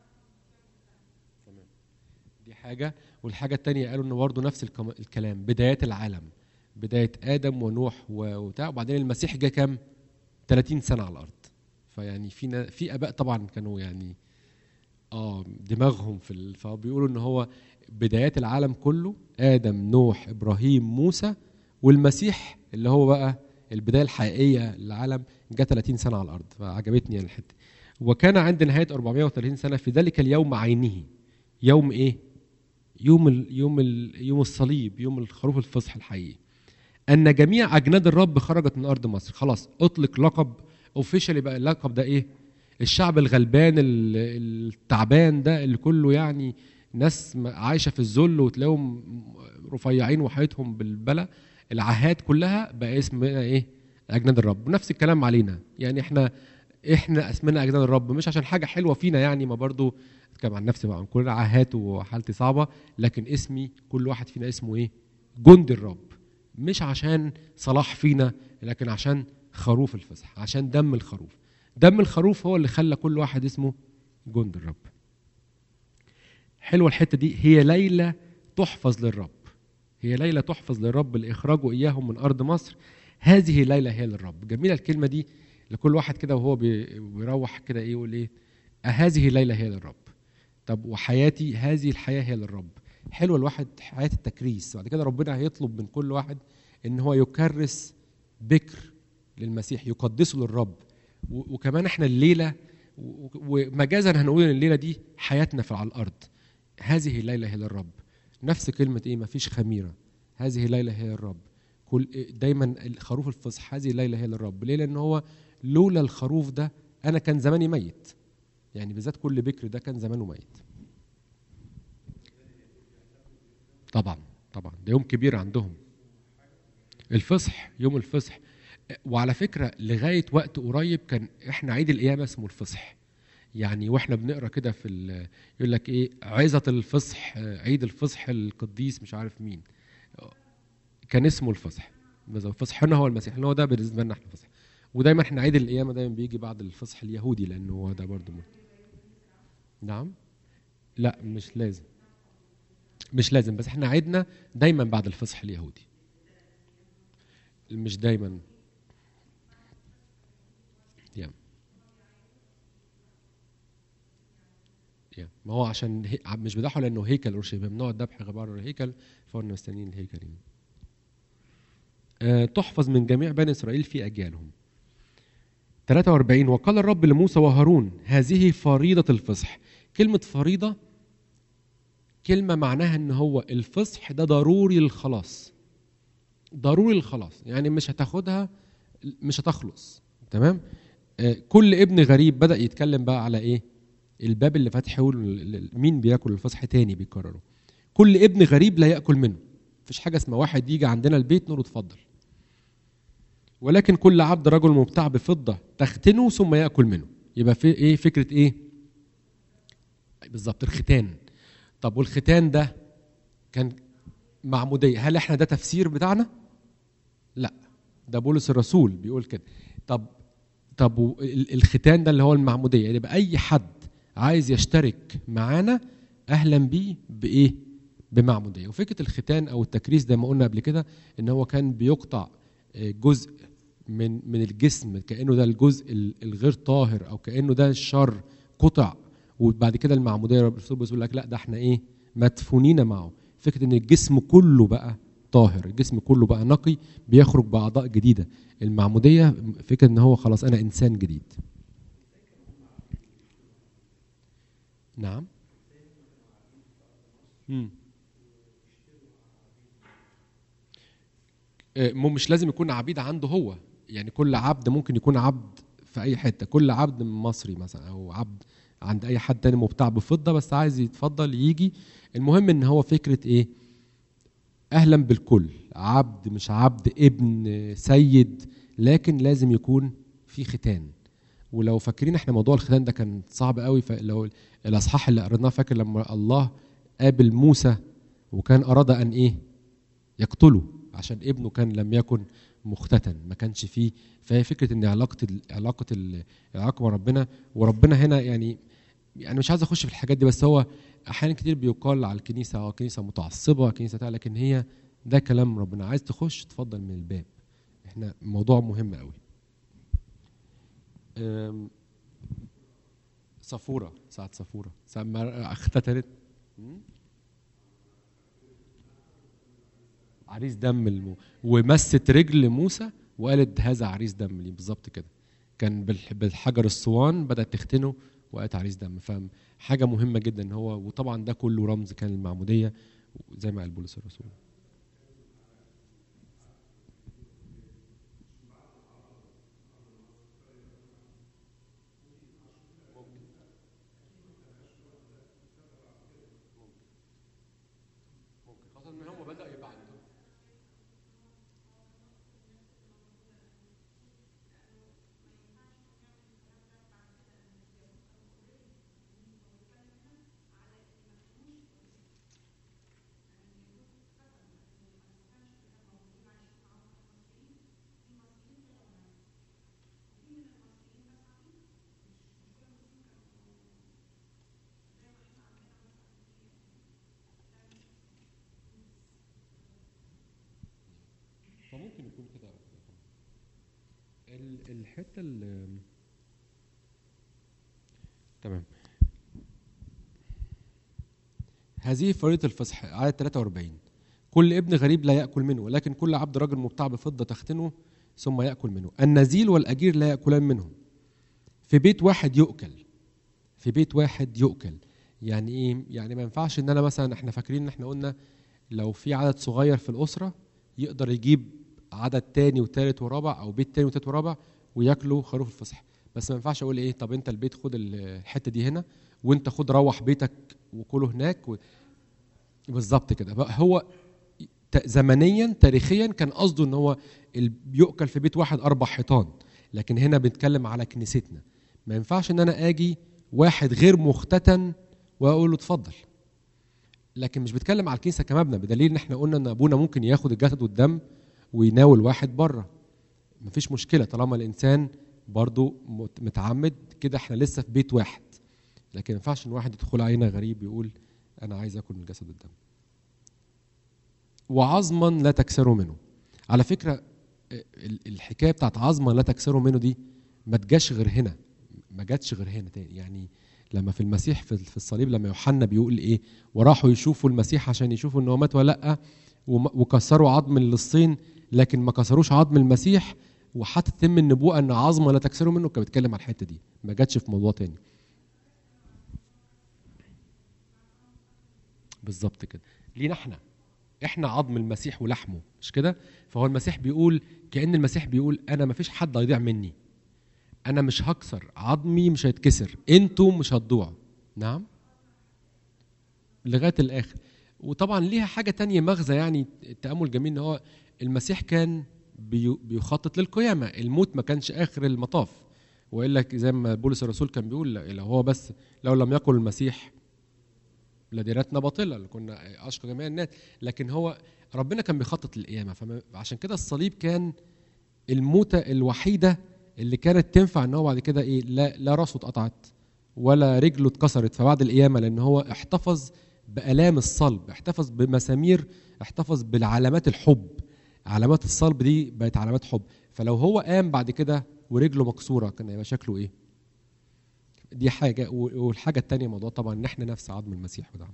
تمام دي حاجه والحاجه الثانيه قالوا ان برضه نفس الكم- الكلام بدايات العالم بدايه ادم ونوح و- وبتاع وبعدين المسيح جه كام 30 سنه على الارض فيعني في نا- في اباء طبعا كانوا يعني اه دماغهم في ال... فبيقولوا ان هو بدايات العالم كله ادم نوح ابراهيم موسى والمسيح اللي هو بقى البدايه الحقيقيه للعالم جه 30 سنه على الارض فعجبتني يعني الحته وكان عند نهايه 430 سنه في ذلك اليوم عينه يوم ايه يوم ال... يوم ال... يوم الصليب يوم الخروف الفصح الحقيقي ان جميع اجناد الرب خرجت من ارض مصر خلاص اطلق لقب اوفيشالي بقى اللقب ده ايه الشعب الغلبان ال- التعبان ده اللي كله يعني ناس م- عايشه في الذل وتلاقيهم رفيعين وحياتهم بالبلا العاهات كلها بقى اسمنا ايه اجناد الرب نفس الكلام علينا يعني احنا احنا اسمنا اجناد الرب مش عشان حاجه حلوه فينا يعني ما برضو اتكلم عن نفسي بقى كلنا عاهات وحالتي صعبه لكن اسمي كل واحد فينا اسمه ايه جند الرب مش عشان صلاح فينا لكن عشان خروف الفصح عشان دم الخروف دم الخروف هو اللي خلى كل واحد اسمه جند الرب حلوه الحته دي هي ليله تحفظ للرب هي ليله تحفظ للرب لاخراجه اياهم من ارض مصر هذه ليله هي للرب جميله الكلمه دي لكل واحد كده وهو بي- بيروح كده ايه يقول ايه آه، هذه ليله هي للرب طب وحياتي هذه الحياه هي للرب حلوه الواحد حياه التكريس بعد كده ربنا هيطلب من كل واحد ان هو يكرس بكر للمسيح يقدسه للرب و- وكمان احنا الليله و- و- ومجازا هنقول ان الليله دي حياتنا في على الارض هذه الليله هي للرب نفس كلمه ايه مفيش خميره هذه الليله هي للرب كل دايما الخروف الفصح هذه الليله هي للرب ليه لان هو لولا الخروف ده انا كان زماني ميت يعني بالذات كل بكر ده كان زمانه ميت طبعا طبعا ده يوم كبير عندهم الفصح يوم الفصح وعلى فكره لغايه وقت قريب كان احنا عيد القيامه اسمه الفصح يعني واحنا بنقرا كده في ال- يقول لك ايه عظه الفصح آه، عيد الفصح القديس مش عارف مين كان اسمه الفصح بالظبط الفصح هنا هو المسيح هنا هو ده بالنسبه لنا احنا فصح ودايما احنا عيد القيامه دايما بيجي بعد الفصح اليهودي لانه هو ده برضه م- نعم لا مش لازم مش لازم بس احنا عيدنا دايما بعد الفصح اليهودي مش دايما يا يا ما هو عشان هي... مش بيذبحوا لانه هيكل اورشليم ممنوع الذبح غير بره الهيكل فقلنا مستنيين الهيكل يعني. آه تحفظ من جميع بني اسرائيل في اجيالهم 43 وقال الرب لموسى وهارون هذه فريضة الفصح كلمة فريضة كلمة معناها ان هو الفصح ده ضروري للخلاص ضروري للخلاص يعني مش هتاخدها مش هتخلص تمام آه، كل ابن غريب بدأ يتكلم بقى على ايه الباب اللي فاتحه ال- ال- مين بياكل الفصح تاني بيكرروا كل ابن غريب لا ياكل منه مفيش حاجه اسمها واحد يجي عندنا البيت نقول له اتفضل ولكن كل عبد رجل مبتاع بفضه تختنه ثم ياكل منه يبقى في ايه فكره ايه بالظبط الختان طب والختان ده كان معموديه هل احنا ده تفسير بتاعنا لا ده بولس الرسول بيقول كده طب طب و- ال- الختان ده اللي هو المعموديه يعني يبقى اي حد عايز يشترك معانا اهلا بيه بايه بمعموديه وفكره الختان او التكريس زي ما قلنا قبل كده ان هو كان بيقطع آه، جزء من من الجسم كانه ده الجزء ال- الغير طاهر او كانه ده الشر قطع وبعد كده المعموديه الرسول بيقول لك لا ده احنا ايه مدفونين معه فكره ان الجسم كله بقى طاهر الجسم كله بقى نقي بيخرج باعضاء جديده المعموديه فكره ان هو خلاص انا انسان جديد نعم مم. آه، مو مش لازم يكون عبيد عنده هو يعني كل عبد ممكن يكون عبد في اي حته كل عبد مصري مثلا او عبد عند اي حد تاني مبتاع بفضه بس عايز يتفضل يجي المهم ان هو فكره ايه اهلا بالكل عبد مش عبد ابن سيد لكن لازم يكون في ختان ولو فاكرين احنا موضوع الختان ده كان صعب قوي فلو الاصحاح اللي قريناه فاكر لما الله قابل موسى وكان اراد ان ايه يقتله عشان ابنه كان لم يكن مختتن ما كانش فيه فهي فكره ان علاقه ال- علاقه ال- العلاقه مع ربنا وربنا هنا يعني يعني مش عايز اخش في الحاجات دي بس هو احيانا كتير بيقال على الكنيسه اه كنيسه متعصبه كنيسه بتاع لكن هي ده كلام ربنا عايز تخش تفضل من الباب احنا موضوع مهم قوي أم، صفوره ساعه صفوره ساعه ما اختتنت م? عريس دم المو... ومست رجل موسى وقالت هذا عريس دم لي بالظبط كده كان بالح- بالحجر الصوان بدات تختنه وقالت عريس دم فحاجه مهمه جدا ان هو وطبعا ده كله رمز كان المعموديه زي ما قال بولس الرسول خاصه ان هو بدا يبقى عنده فممكن يكون كده ال- الحته ال تمام هذه فريضة الفصح آية 43 كل ابن غريب لا يأكل منه ولكن كل عبد رجل مبتاع بفضة تختنه ثم يأكل منه النزيل والأجير لا يأكلان منه في بيت واحد يؤكل في بيت واحد يؤكل يعني ايه يعني ما ينفعش ان انا مثلا احنا فاكرين ان احنا قلنا لو في عدد صغير في الأسرة يقدر يجيب عدد تاني وتالت ورابع او بيت تاني وتالت ورابع وياكلوا خروف الفصح بس ما ينفعش اقول ايه طب انت البيت خد الحته دي هنا وانت خد روح بيتك وكله هناك و... بالظبط كده بقى هو ت- زمنيا تاريخيا كان قصده ان هو ال- يؤكل في بيت واحد اربع حيطان لكن هنا بنتكلم على كنيستنا ما ينفعش ان انا اجي واحد غير مختتن واقول له اتفضل لكن مش بتكلم على الكنيسه كمبنى بدليل ان احنا قلنا ان ابونا ممكن ياخد الجسد والدم ويناول واحد بره مفيش مشكله طالما الانسان برضو مت- متعمد كده احنا لسه في بيت واحد لكن ما ينفعش ان واحد يدخل علينا غريب يقول انا عايز اكل من الجسد والدم وعظما لا تكسروا منه على فكره ال- الحكايه بتاعت عظما لا تكسروا منه دي ما تجاش غير هنا ما جاتش غير هنا تاني يعني لما في المسيح في في الصليب لما يوحنا بيقول ايه وراحوا يشوفوا المسيح عشان يشوفوا ان هو مات ولا لا وم- وكسروا عظم اللصين لكن ما كسروش عظم المسيح وحتى تتم النبوءه ان عظمه لا تكسروا منه كان بيتكلم على الحته دي ما جاتش في موضوع تاني بالظبط كده لينا احنا احنا عظم المسيح ولحمه مش كده فهو المسيح بيقول كأن المسيح بيقول انا ما فيش حد هيضيع مني انا مش هكسر عظمي مش هيتكسر انتوا مش هتضيعوا نعم لغايه الاخر وطبعا ليها حاجه تانية مغزى يعني التامل جميل ان هو المسيح كان بي- بيخطط للقيامه الموت ما كانش اخر المطاف والا زي ما بولس الرسول كان بيقول لو هو بس لو لم يقل المسيح لدينتنا باطله كنا اشقى جميع الناس لكن هو ربنا كان بيخطط للقيامه فعشان كده الصليب كان الموتة الوحيدة اللي كانت تنفع ان هو بعد كده ايه لا لا راسه اتقطعت ولا رجله اتكسرت فبعد القيامة لان هو احتفظ بآلام الصلب احتفظ بمسامير احتفظ بالعلامات الحب علامات الصلب دي بقت علامات حب فلو هو قام بعد كده ورجله مكسورة كان هيبقى شكله ايه دي حاجة و- والحاجة التانية موضوع طبعا ان احنا نفس عظم المسيح ودعمه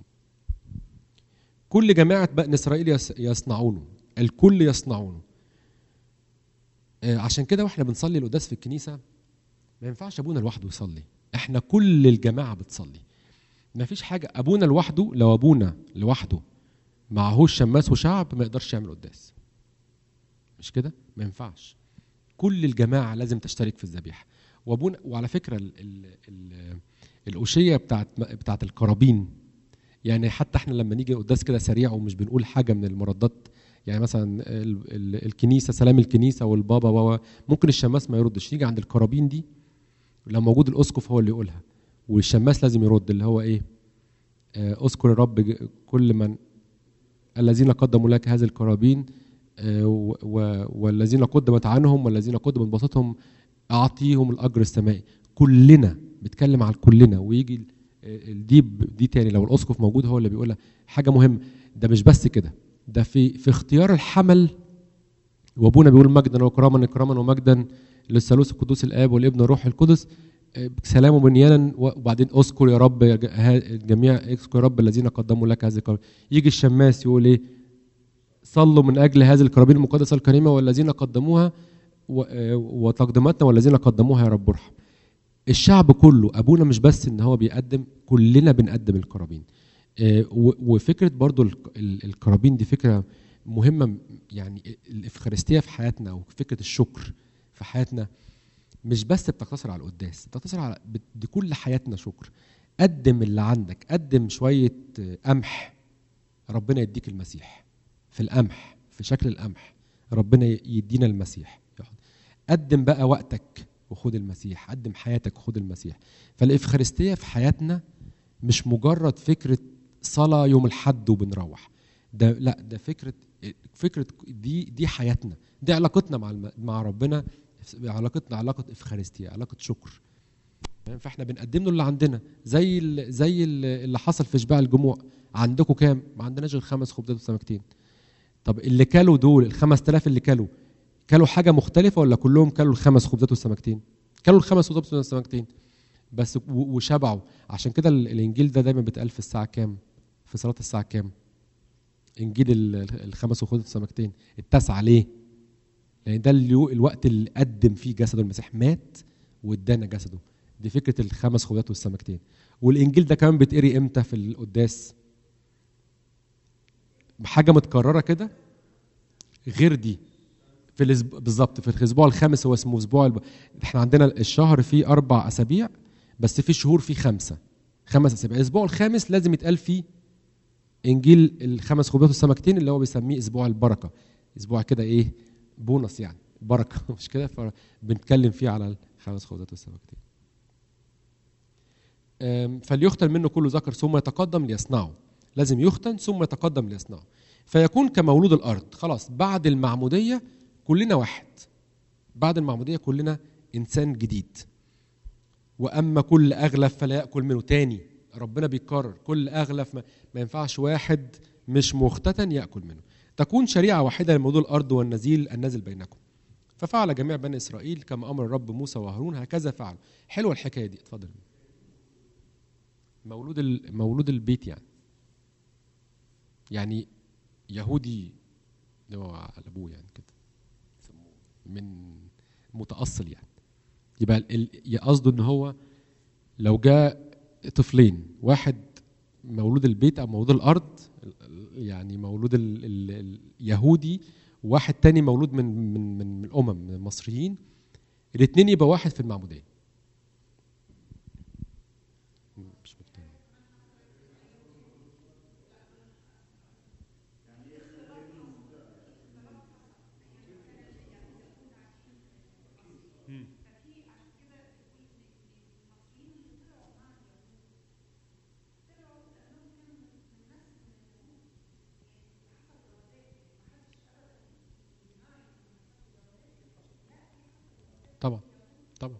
كل جماعة بني إسرائيل يص- يصنعونه الكل يصنعونه آه، عشان كده واحنا بنصلي القداس في الكنيسه ما ينفعش ابونا لوحده يصلي احنا كل الجماعه بتصلي ما فيش حاجه ابونا لوحده لو ابونا لوحده معهوش شماس وشعب ما يقدرش يعمل قداس مش كده ما ينفعش كل الجماعه لازم تشترك في الذبيحه وابونا وعلى فكره ال ال ال الأوشية بتاعت بتاعت القرابين يعني حتى احنا لما نيجي قداس كده سريع ومش بنقول حاجه من المردات يعني مثلا ال ال الكنيسه سلام الكنيسه والبابا بابا ممكن الشماس ما يردش نيجي عند القرابين دي لو موجود الاسقف هو اللي يقولها والشماس لازم يرد اللي هو ايه آه، اذكر الرب ج- كل من الذين قدموا لك هذه القرابين آه، و- و- والذين قدمت عنهم والذين قدمت بسطهم اعطيهم الاجر السمائي كلنا بيتكلم على كلنا ويجي ال- ال- دي ب- دي تاني لو الاسقف موجود هو اللي بيقولها حاجه مهمه ده مش بس كده ده في في اختيار الحمل وابونا بيقول مجدا وكراما اكراما ومجدا للثالوث القدوس الاب والابن والروح القدس آه، سلام وبنيانا وبعدين اذكر يا رب يا ج- ها- الجميع اذكر يا رب الذين قدموا لك هذه القرابين يجي الشماس يقول ايه صلوا من اجل هذه القرابين المقدسه الكريمه والذين قدموها و- آه، وتقدماتنا والذين قدموها يا رب ارحم الشعب كله ابونا مش بس ان هو بيقدم كلنا بنقدم القرابين آه، و- وفكره برضو الق- ال- القرابين دي فكره مهمه يعني الافخارستيه في حياتنا وفكره الشكر في حياتنا مش بس بتقتصر على القداس بتقتصر على بت- دي كل حياتنا شكر قدم اللي عندك قدم شويه آه، قمح ربنا يديك المسيح في القمح في شكل القمح ربنا ي- يدينا المسيح قدم بقى وقتك وخد المسيح قدم حياتك وخد المسيح فالإفخارستية في حياتنا مش مجرد فكرة صلاة يوم الحد وبنروح ده لا ده فكرة فكرة دي دي حياتنا دي علاقتنا مع الم- مع ربنا علاقتنا علاقة إفخارستية علاقة شكر فاحنا بنقدم له اللي عندنا زي ال زي ال اللي حصل في شباع الجموع عندكم كام؟ ما عندناش غير خمس خبزات وسمكتين طب اللي كلوا دول ال 5000 اللي كلوا كلوا حاجه مختلفه ولا كلهم كلوا الخمس خبزات والسمكتين كلوا الخمس خبزات والسمكتين بس و- وشبعوا عشان كده ال- الانجيل ده دايما بيتقال في الساعه كام في صلاه الساعه كام انجيل ال- الخمس خبزات والسمكتين التاسعه ليه لان ده اليو- الوقت اللي قدم فيه جسده المسيح مات وادانا جسده دي فكره الخمس خبزات والسمكتين والانجيل ده كمان بيتقري امتى في القداس حاجه متكرره كده غير دي في الاسبوع بالظبط في الاسبوع الخامس هو اسمه اسبوع الب... احنا عندنا الشهر فيه اربع اسابيع بس في شهور فيه خمسه خمس اسابيع الاسبوع الخامس لازم يتقال فيه انجيل الخمس خبزات والسمكتين اللي هو بيسميه اسبوع البركه اسبوع كده ايه بونص يعني بركه مش كده فبنتكلم فيه على الخمس خبزات والسمكتين أم، فليختن منه كل ذكر ثم يتقدم ليصنعه لازم يختن ثم يتقدم ليصنعه فيكون كمولود الارض خلاص بعد المعموديه كلنا واحد بعد المعموديه كلنا انسان جديد واما كل اغلف فلا ياكل منه تاني ربنا بيكرر كل اغلف ما, ما ينفعش واحد مش مختتن ياكل منه تكون شريعه واحده لمولود الارض والنزيل النازل بينكم ففعل جميع بني اسرائيل كما امر الرب موسى وهارون هكذا فعلوا حلوه الحكايه دي اتفضل مولود ال- مولود البيت يعني يعني يهودي اللي هو على ابوه يعني كده يسموه من متاصل يعني يبقى ال- ال- قصده ان هو لو جاء طفلين واحد مولود البيت او مولود الارض يعني مولود ال- ال- اليهودي وواحد تاني مولود من من من, من الامم من المصريين الاثنين يبقى واحد في المعموديه مش مقتنع طبعا طبعا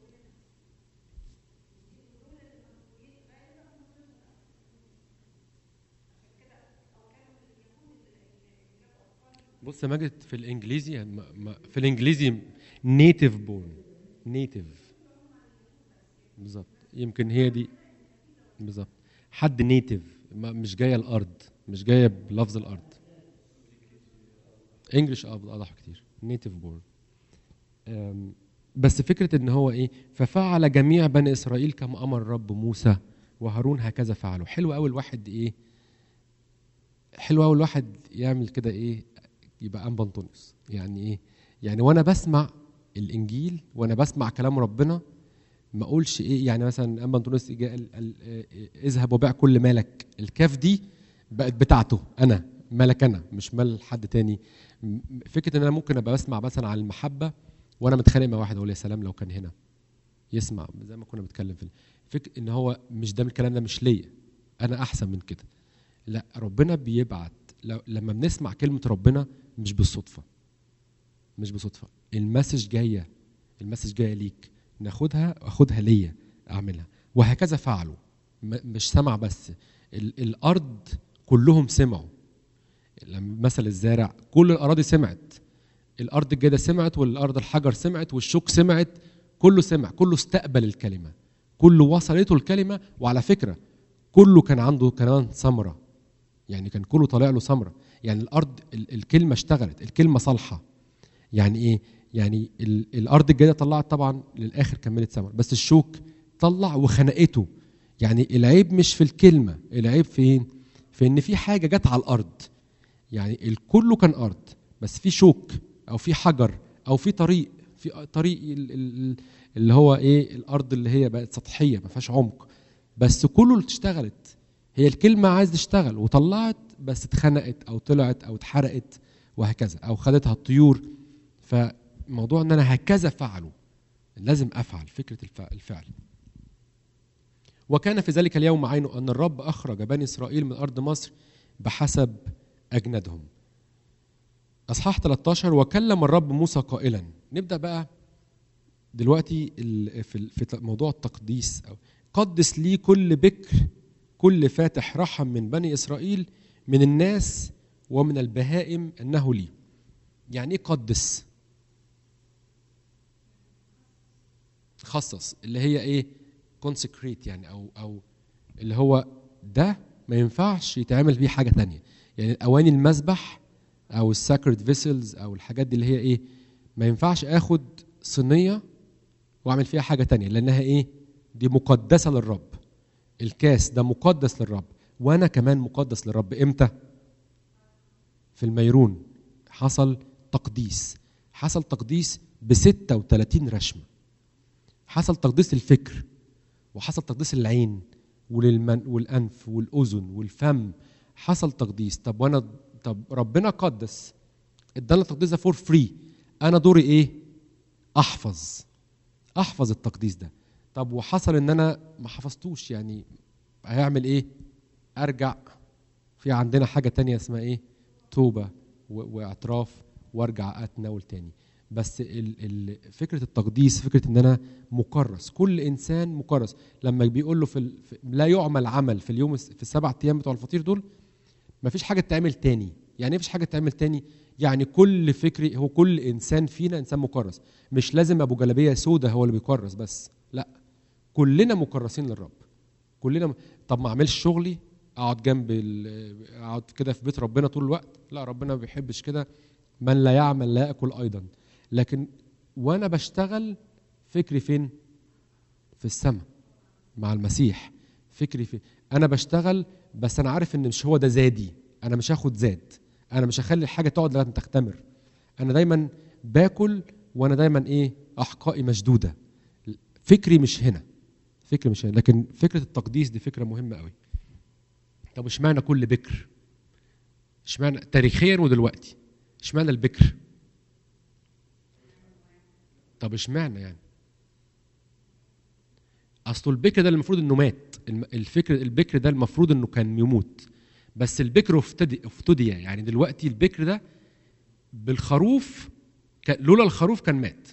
بص يا ماجد في الانجليزي يعني ما- ما- في الانجليزي نيتيف بورن نيتيف بالظبط يمكن هي دي بالظبط حد نيتيف مش جايه الارض مش جايه بلفظ الارض انجلش اوضح كتير نيتيف بورن بس فكره ان هو ايه ففعل جميع بني اسرائيل كما امر الرب موسى وهارون هكذا فعلوا حلو قوي الواحد ايه حلو قوي الواحد يعمل كده ايه يبقى ام بنطونس يعني ايه يعني وانا بسمع الانجيل وانا بسمع كلام ربنا ما اقولش ايه يعني مثلا ام بنطونس جاء ال- ال- آه، اذهب وبيع كل مالك الكاف دي بقت بتاعته انا مالك انا مش مال حد تاني م- فكره ان انا ممكن ابقى بسمع مثلا عن المحبه وانا متخانق مع واحد اقول يا سلام لو كان هنا يسمع زي ما كنا بنتكلم في فكر ان هو مش ده الكلام ده مش ليا انا احسن من كده لا ربنا بيبعت لو- لما بنسمع كلمه ربنا مش بالصدفه مش بالصدفه المسج جايه المسج جايه ليك ناخدها اخدها ليا اعملها وهكذا فعلوا م- مش سمع بس ال- الارض كلهم سمعوا لما مثل الزارع كل الاراضي سمعت الارض الجاده سمعت والارض الحجر سمعت والشوك سمعت كله سمع كله استقبل الكلمه كله وصلته الكلمه وعلى فكره كله كان عنده كمان ثمره يعني كان كله طالع له ثمره يعني الارض ال- الكلمه اشتغلت الكلمه صالحه يعني ايه يعني ال- الارض الجاده طلعت طبعا للاخر كملت ثمر بس الشوك طلع وخنقته يعني العيب مش في الكلمه العيب فين في ان في حاجه جت على الارض يعني الكل كان ارض بس في شوك او في حجر او في طريق في طريق ال- ال- اللي هو ايه الارض اللي هي بقت سطحيه ما فيهاش عمق بس كله اللي اشتغلت هي الكلمه عايز تشتغل وطلعت بس اتخنقت او طلعت او اتحرقت وهكذا او خدتها الطيور فموضوع ان انا هكذا فعلوا لازم افعل فكره الف- الفعل وكان في ذلك اليوم عينه ان الرب اخرج بني اسرائيل من ارض مصر بحسب اجندهم اصحاح 13 وكلم الرب موسى قائلا نبدا بقى دلوقتي ال- في ال- في موضوع التقديس أو قدس لي كل بكر كل فاتح رحم من بني اسرائيل من الناس ومن البهائم انه لي يعني ايه قدس خصص اللي هي ايه consecrate يعني او او اللي هو ده ما ينفعش يتعمل بيه حاجه تانية يعني اواني المذبح او الساكرد فيسلز او الحاجات دي اللي هي ايه ما ينفعش اخد صينيه واعمل فيها حاجه تانية لانها ايه دي مقدسه للرب الكاس ده مقدس للرب وانا كمان مقدس للرب امتى في الميرون حصل تقديس حصل تقديس ب 36 رشمه حصل تقديس الفكر وحصل تقديس العين وللمن والانف والاذن والفم حصل تقديس طب وانا طب ربنا قدس ادانا التقديس ده فور فري انا دوري ايه احفظ احفظ التقديس ده طب وحصل ان انا ما حفظتوش يعني هيعمل ايه ارجع في عندنا حاجه تانية اسمها ايه توبه و- واعتراف وارجع اتناول تاني بس ال ال فكره التقديس فكره ان انا مكرس كل انسان مكرس لما بيقول له في, ال في لا يعمل عمل في اليوم الس- في السبع ايام بتوع الفطير دول ما فيش حاجه تعمل تاني يعني ايه مفيش حاجه تعمل تاني يعني كل فكري هو كل انسان فينا انسان مكرس مش لازم ابو جلابيه سودة هو اللي بيكرس بس لا كلنا مكرسين للرب كلنا م... طب ما اعملش شغلي اقعد جنب ال... اقعد كده في بيت ربنا طول الوقت لا ربنا ما بيحبش كده من لا يعمل لا ياكل ايضا لكن وانا بشتغل فكري فين في السماء مع المسيح فكري في انا بشتغل بس انا عارف ان مش هو ده زادي انا مش هاخد زاد انا مش هخلي الحاجه تقعد لغايه ما تختمر انا دايما باكل وانا دايما ايه احقائي مشدوده فكري مش هنا فكري مش هنا لكن فكره التقديس دي فكره مهمه قوي طب اشمعنى كل بكر اشمعنى تاريخيا ودلوقتي اشمعنى البكر طب اشمعنى يعني اصله البكر ده المفروض انه مات الم- الفكر البكر ده المفروض انه كان يموت بس البكر افتدي افتدي يعني دلوقتي البكر ده بالخروف كان لولا الخروف كان مات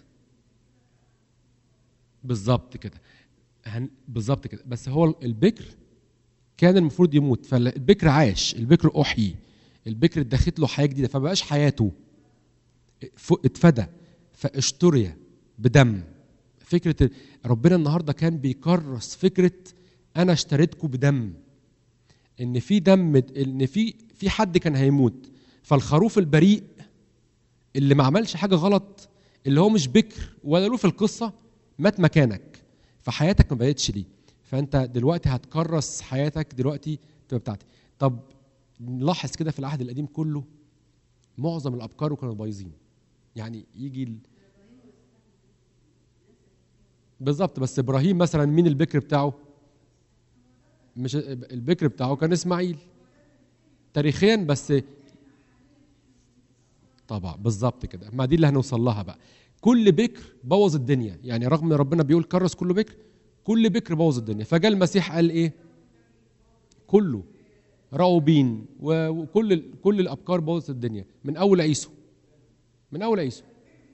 بالظبط كده هن... بالظبط كده بس هو البكر كان المفروض يموت فالبكر عاش البكر احيي البكر اتدخت له حياه جديده فما بقاش حياته ف- اتفدى فاشتري بدم فكره ربنا النهارده كان بيكرس فكره انا اشتريتكم بدم ان في دم ان في في حد كان هيموت فالخروف البريء اللي ما عملش حاجه غلط اللي هو مش بكر ولا له في القصه مات مكانك فحياتك ما بقتش ليه فانت دلوقتي هتكرس حياتك دلوقتي تبقى بتاعتي طب نلاحظ كده في العهد القديم كله معظم الابكار كانوا بايظين يعني يجي ال... بالظبط بس ابراهيم مثلا مين البكر بتاعه مش البكر بتاعه كان اسماعيل تاريخيا بس طبعا بالظبط كده ما دي اللي هنوصل لها بقى كل بكر بوظ الدنيا يعني رغم ان ربنا بيقول كرس كل بكر كل بكر بوظ الدنيا فجاء المسيح قال ايه كله راوبين و- وكل ال- كل الابكار بوظت الدنيا من اول عيسو من اول عيسو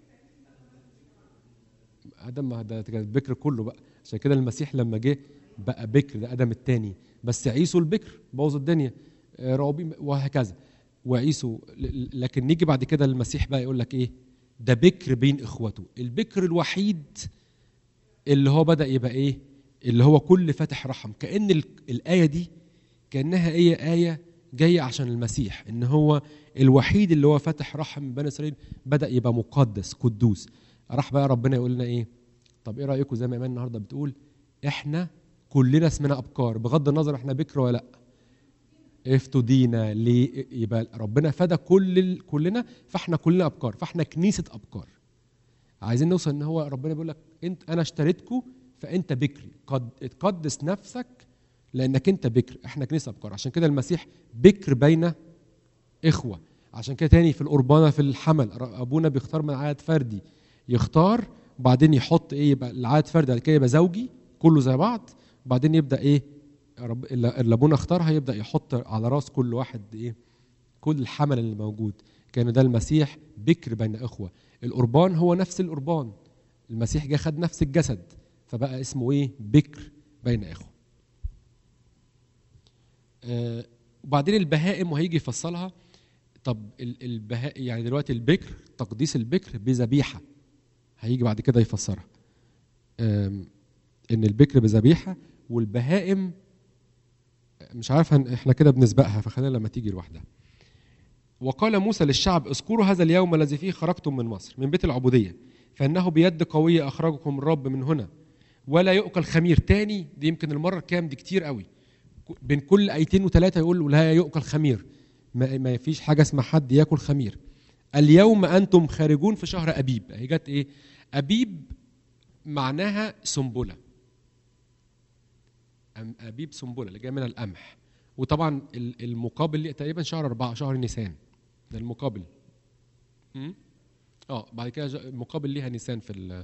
ادم ما ده كان البكر كله بقى عشان كده المسيح لما جه بقى بكر ده ادم الثاني بس عيسو البكر بوظ الدنيا آه، راوبين وهكذا وعيسو ل- لكن نيجي بعد كده المسيح بقى يقول لك ايه ده بكر بين اخوته البكر الوحيد اللي هو بدا يبقى ايه اللي هو كل فاتح رحم كان ال- الايه دي كانها هي ايه جايه عشان المسيح ان هو الوحيد اللي هو فاتح رحم من بني اسرائيل بدا يبقى مقدس قدوس راح بقى ربنا يقول لنا ايه طب ايه رايكم زي ما ايمان النهارده بتقول احنا كلنا اسمنا ابكار بغض النظر احنا بكر ولا لا افتدينا ليه يبقى ربنا فدى كل ال... كلنا فاحنا كلنا ابكار فاحنا كنيسه ابكار عايزين نوصل ان هو ربنا بيقول لك انت انا اشتريتكم فانت بكري قد تقدس نفسك لانك انت بكر احنا كنيسه ابكار عشان كده المسيح بكر بين اخوه عشان كده تاني في القربانه في الحمل ابونا بيختار من عدد فردي يختار وبعدين يحط ايه يبقى العدد فردي بعد كده يبقى زوجي كله زي بعض وبعدين يبدا ايه رب اللي اللي ابونا اختارها يبدا يحط على راس كل واحد ايه كل الحمل اللي موجود كان ده المسيح بكر بين اخوه القربان هو نفس القربان المسيح جه خد نفس الجسد فبقى اسمه ايه بكر بين اخوه آه وبعدين البهائم وهيجي يفصلها طب ال- البهاء يعني دلوقتي البكر تقديس البكر بذبيحه هيجي بعد كده يفسرها آم، ان البكر بذبيحه والبهائم مش عارف هن- احنا كده بنسبقها فخلينا لما تيجي لوحدها وقال موسى للشعب اذكروا هذا اليوم الذي فيه خرجتم من مصر من بيت العبوديه فانه بيد قويه اخرجكم الرب من هنا ولا يؤكل خمير تاني دي يمكن المره الكام دي كتير قوي بين كل ايتين وثلاثه يقول لا يؤكل خمير ما, ما فيش حاجه اسمها حد ياكل خمير اليوم انتم خارجون في شهر ابيب هي جت ايه ابيب معناها سنبله أم- ابيب سنبله اللي جايه من القمح وطبعا ال- المقابل ليه تقريبا شهر أربعة شهر نيسان ده المقابل م? اه بعد كده جا- المقابل ليها نيسان في ال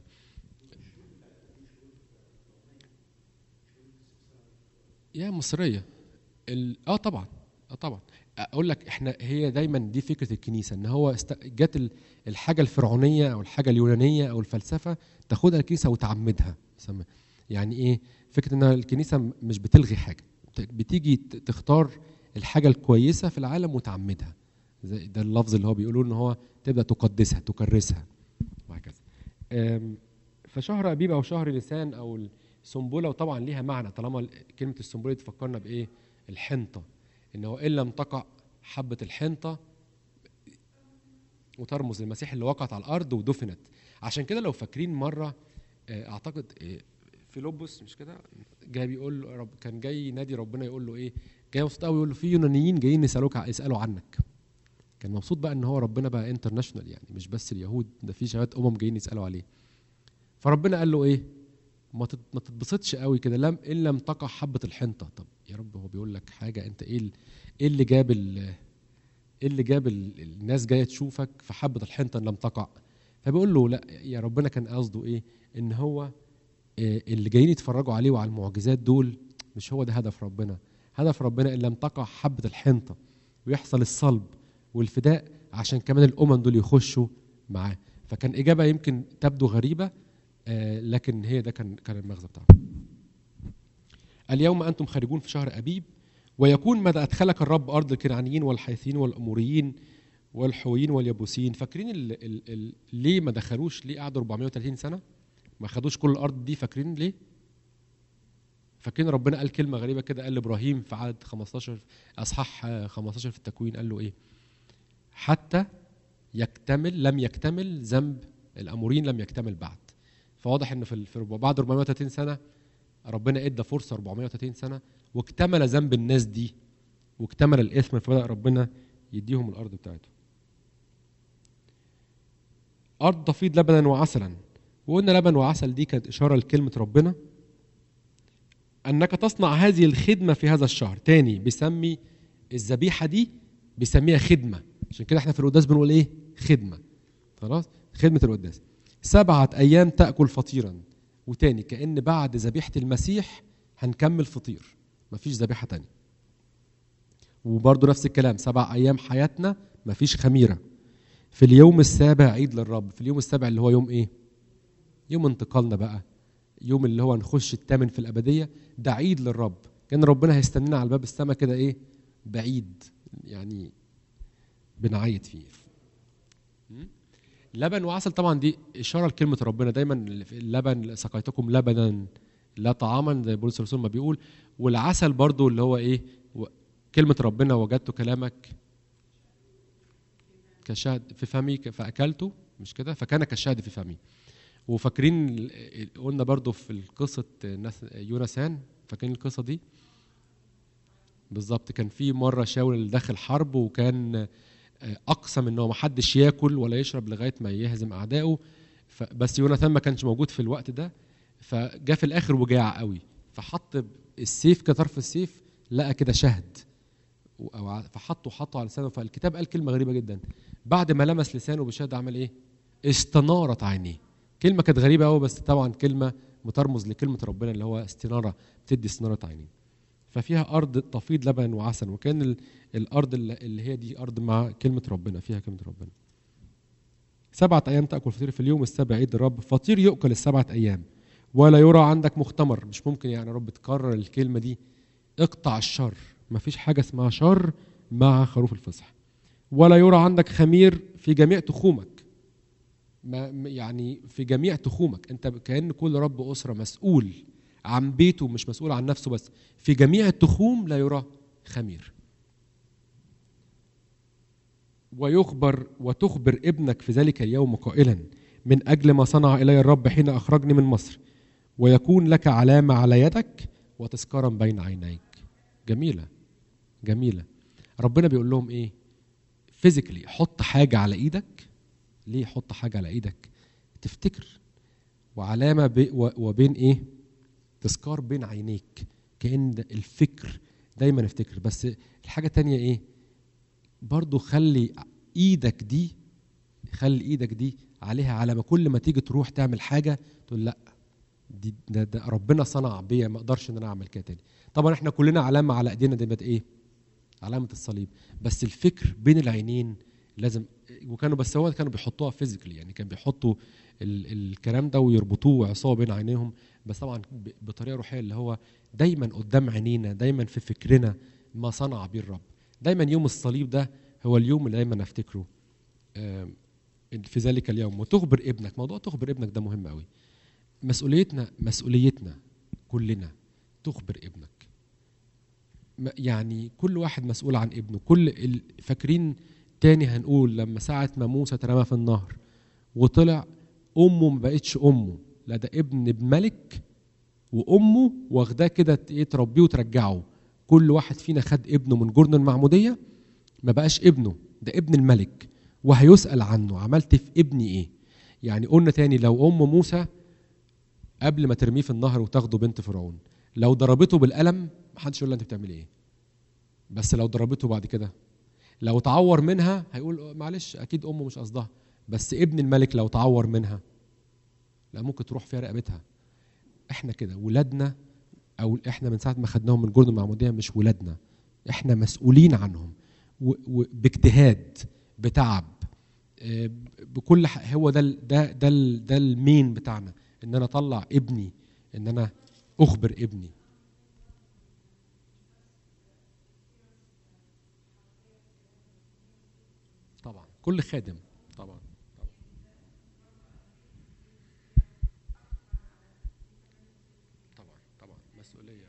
يا مصريه ال... اه طبعا اه طبعا اقول لك احنا هي دايما دي فكره الكنيسه ان هو است... جت ال- الحاجه الفرعونيه او الحاجه اليونانيه او الفلسفه تاخدها الكنيسه وتعمدها يسمى يعني ايه فكره ان الكنيسه م- مش بتلغي حاجه بت- بتيجي ت- تختار الحاجه الكويسه في العالم وتعمدها زي ده اللفظ اللي هو بيقولوا ان هو تبدا تقدسها تكرسها وهكذا أم، فشهر ابيب او شهر نيسان او السنبله وطبعا ليها معنى طالما ال- كلمه السنبله دي تفكرنا بايه الحنطه ان هو ان لم تقع حبه الحنطه وترمز للمسيح اللي وقعت على الارض ودفنت عشان كده لو فاكرين مره آه، اعتقد آه، فيلبس مش كده جاي بيقول له رب كان جاي ينادي ربنا يقول له ايه جاي مبسوط قوي يقول له في يونانيين جايين يسالوك ع- يسالوا عنك كان مبسوط بقى ان هو ربنا بقى انترناشونال يعني مش بس اليهود ده في شباب امم جايين يسالوا عليه فربنا قال له ايه ما تت- ما تتبسطش قوي كده لم ان لم تقع حبه الحنطه طب يا رب هو بيقول لك حاجه انت ايه ال- ايه اللي جاب ال- ايه اللي جاب ال- الناس جايه تشوفك في حبه الحنطه ان لم تقع فبيقول له لا يا ربنا كان قصده ايه ان هو آه، اللي جايين يتفرجوا عليه وعلى المعجزات دول مش هو ده هدف ربنا هدف ربنا ان لم تقع حبه الحنطه ويحصل الصلب والفداء عشان كمان الامم دول يخشوا معاه فكان اجابه يمكن تبدو غريبه آه، لكن هي ده كان كان المغزى بتاعه اليوم انتم خارجون في شهر ابيب ويكون ماذا ادخلك الرب ارض الكنعانيين والحيثيين والاموريين والحويين واليبوسيين فاكرين ال ال ال ليه ما دخلوش ليه قعدوا 430 سنه ما خدوش كل الارض دي فاكرين ليه فاكرين ربنا قال كلمه غريبه كده قال لابراهيم في عدد 15 اصحاح آه، 15 في التكوين قال له ايه حتى يكتمل لم يكتمل ذنب الامورين لم يكتمل بعد فواضح ان في ال- في ربع- بعد 430 سنه ربنا ادى فرصه 430 سنه واكتمل ذنب الناس دي واكتمل الاثم فبدا ربنا يديهم الارض بتاعتهم ارض تفيض لبنا وعسلا وقلنا لبن وعسل دي كانت اشاره لكلمه ربنا انك تصنع هذه الخدمه في هذا الشهر تاني بيسمي الذبيحه دي بيسميها خدمه عشان كده احنا في القداس بنقول ايه خدمه خلاص خدمه القداس سبعه ايام تاكل فطيرا وتاني كان بعد ذبيحه المسيح هنكمل فطير مفيش ذبيحه تانية وبرضه نفس الكلام سبع ايام حياتنا مفيش خميره في اليوم السابع عيد للرب في اليوم السابع اللي هو يوم ايه يوم انتقالنا بقى يوم اللي هو نخش الثامن في الابديه ده عيد للرب كان ربنا هيستنينا على باب السماء كده ايه بعيد يعني بنعيد فيه م? لبن وعسل طبعا دي اشاره لكلمه ربنا دايما اللبن سقيتكم لبنا لا طعاما زي بولس الرسول ما بيقول والعسل برضو اللي هو ايه و- كلمه ربنا وجدت كلامك كشهد في فمي ك- فاكلته مش كده فكان كالشهد في فمي وفاكرين ال- قلنا برضو في قصه ناس- يونسان فاكرين القصه دي بالظبط كان في مره شاول اللي داخل حرب وكان آه، اقسم انه ما حدش ياكل ولا يشرب لغايه ما يهزم اعدائه ف- بس يوناثان ما كانش موجود في الوقت ده فجاء في الاخر وجاع قوي فحط السيف كطرف السيف لقى كده شهد و- أو ع- فحطه حطه على لسانه فالكتاب قال كلمه غريبه جدا بعد ما لمس لسانه بالشهد عمل ايه؟ استنارت عينيه كلمه كانت غريبه قوي بس طبعا كلمه بترمز لكلمه ربنا اللي هو استناره بتدي استناره عينين ففيها ارض تفيض لبن وعسل وكان ال- الارض اللي اللي هي دي ارض مع كلمه ربنا فيها كلمه ربنا سبعة أيام تأكل فطير في اليوم السابع عيد الرب فطير يؤكل السبعة أيام ولا يرى عندك مختمر مش ممكن يعني يا رب تكرر الكلمة دي اقطع الشر مفيش حاجة اسمها شر مع خروف الفصح ولا يرى عندك خمير في جميع تخومك ما م- يعني في جميع تخومك انت كأن كل رب أسرة مسؤول عن بيته مش مسؤول عن نفسه بس في جميع التخوم لا يرى خمير ويخبر وتخبر ابنك في ذلك اليوم قائلا من أجل ما صنع إلي الرب حين أخرجني من مصر ويكون لك علامة على يدك وتذكارا بين عينيك جميلة جميلة ربنا بيقول لهم إيه فيزيكلي حط حاجة على إيدك ليه حط حاجة على إيدك تفتكر وعلامة بي و- وبين إيه تذكار بين عينيك كأن ده الفكر دايما افتكر بس الحاجة التانية إيه برضو خلي ايدك دي خلي ايدك دي عليها علامه كل ما تيجي تروح تعمل حاجه تقول لا دي ده, ده ربنا صنع بيا ما اقدرش ان انا اعمل كده تاني طبعا احنا كلنا علامه على ايدينا دي بقت ايه علامه الصليب بس الفكر بين العينين لازم وكانوا بس هو كانوا بيحطوها فيزيكلي يعني كان بيحطوا ال الكلام ده ويربطوه عصابه بين عينيهم بس طبعا ب- بطريقه روحيه اللي هو دايما قدام عينينا دايما في فكرنا ما صنع به الرب دايما يوم الصليب ده هو اليوم اللي دايما افتكره آم، في ذلك اليوم وتخبر ابنك موضوع تخبر ابنك ده مهم قوي مسؤوليتنا مسؤوليتنا كلنا تخبر ابنك م- يعني كل واحد مسؤول عن ابنه كل ال- فاكرين تاني هنقول لما ساعة ما موسى اترمى في النهر وطلع امه ما بقتش امه لا ده ابن ملك وامه واخداه كده ت- ايه تربيه وترجعه كل واحد فينا خد ابنه من جرن المعموديه ما بقاش ابنه ده ابن الملك وهيسأل عنه عملت في ابني ايه يعني قلنا تاني لو ام موسى قبل ما ترميه في النهر وتاخده بنت فرعون لو ضربته بالقلم محدش يقول لها انت بتعمل ايه بس لو ضربته بعد كده لو تعور منها هيقول معلش اكيد امه مش قصدها بس ابن الملك لو تعور منها لا ممكن تروح فيها رقبتها احنا كده ولادنا او احنا من ساعه ما خدناهم من جرن المعموديه مش ولادنا احنا مسؤولين عنهم و- وباجتهاد بتعب آه، بكل ح- هو ده ال- ده ده ال- ده المين بتاعنا ان انا اطلع ابني ان انا اخبر ابني طبعا كل خادم طبعا طبعا طبعا مسؤوليه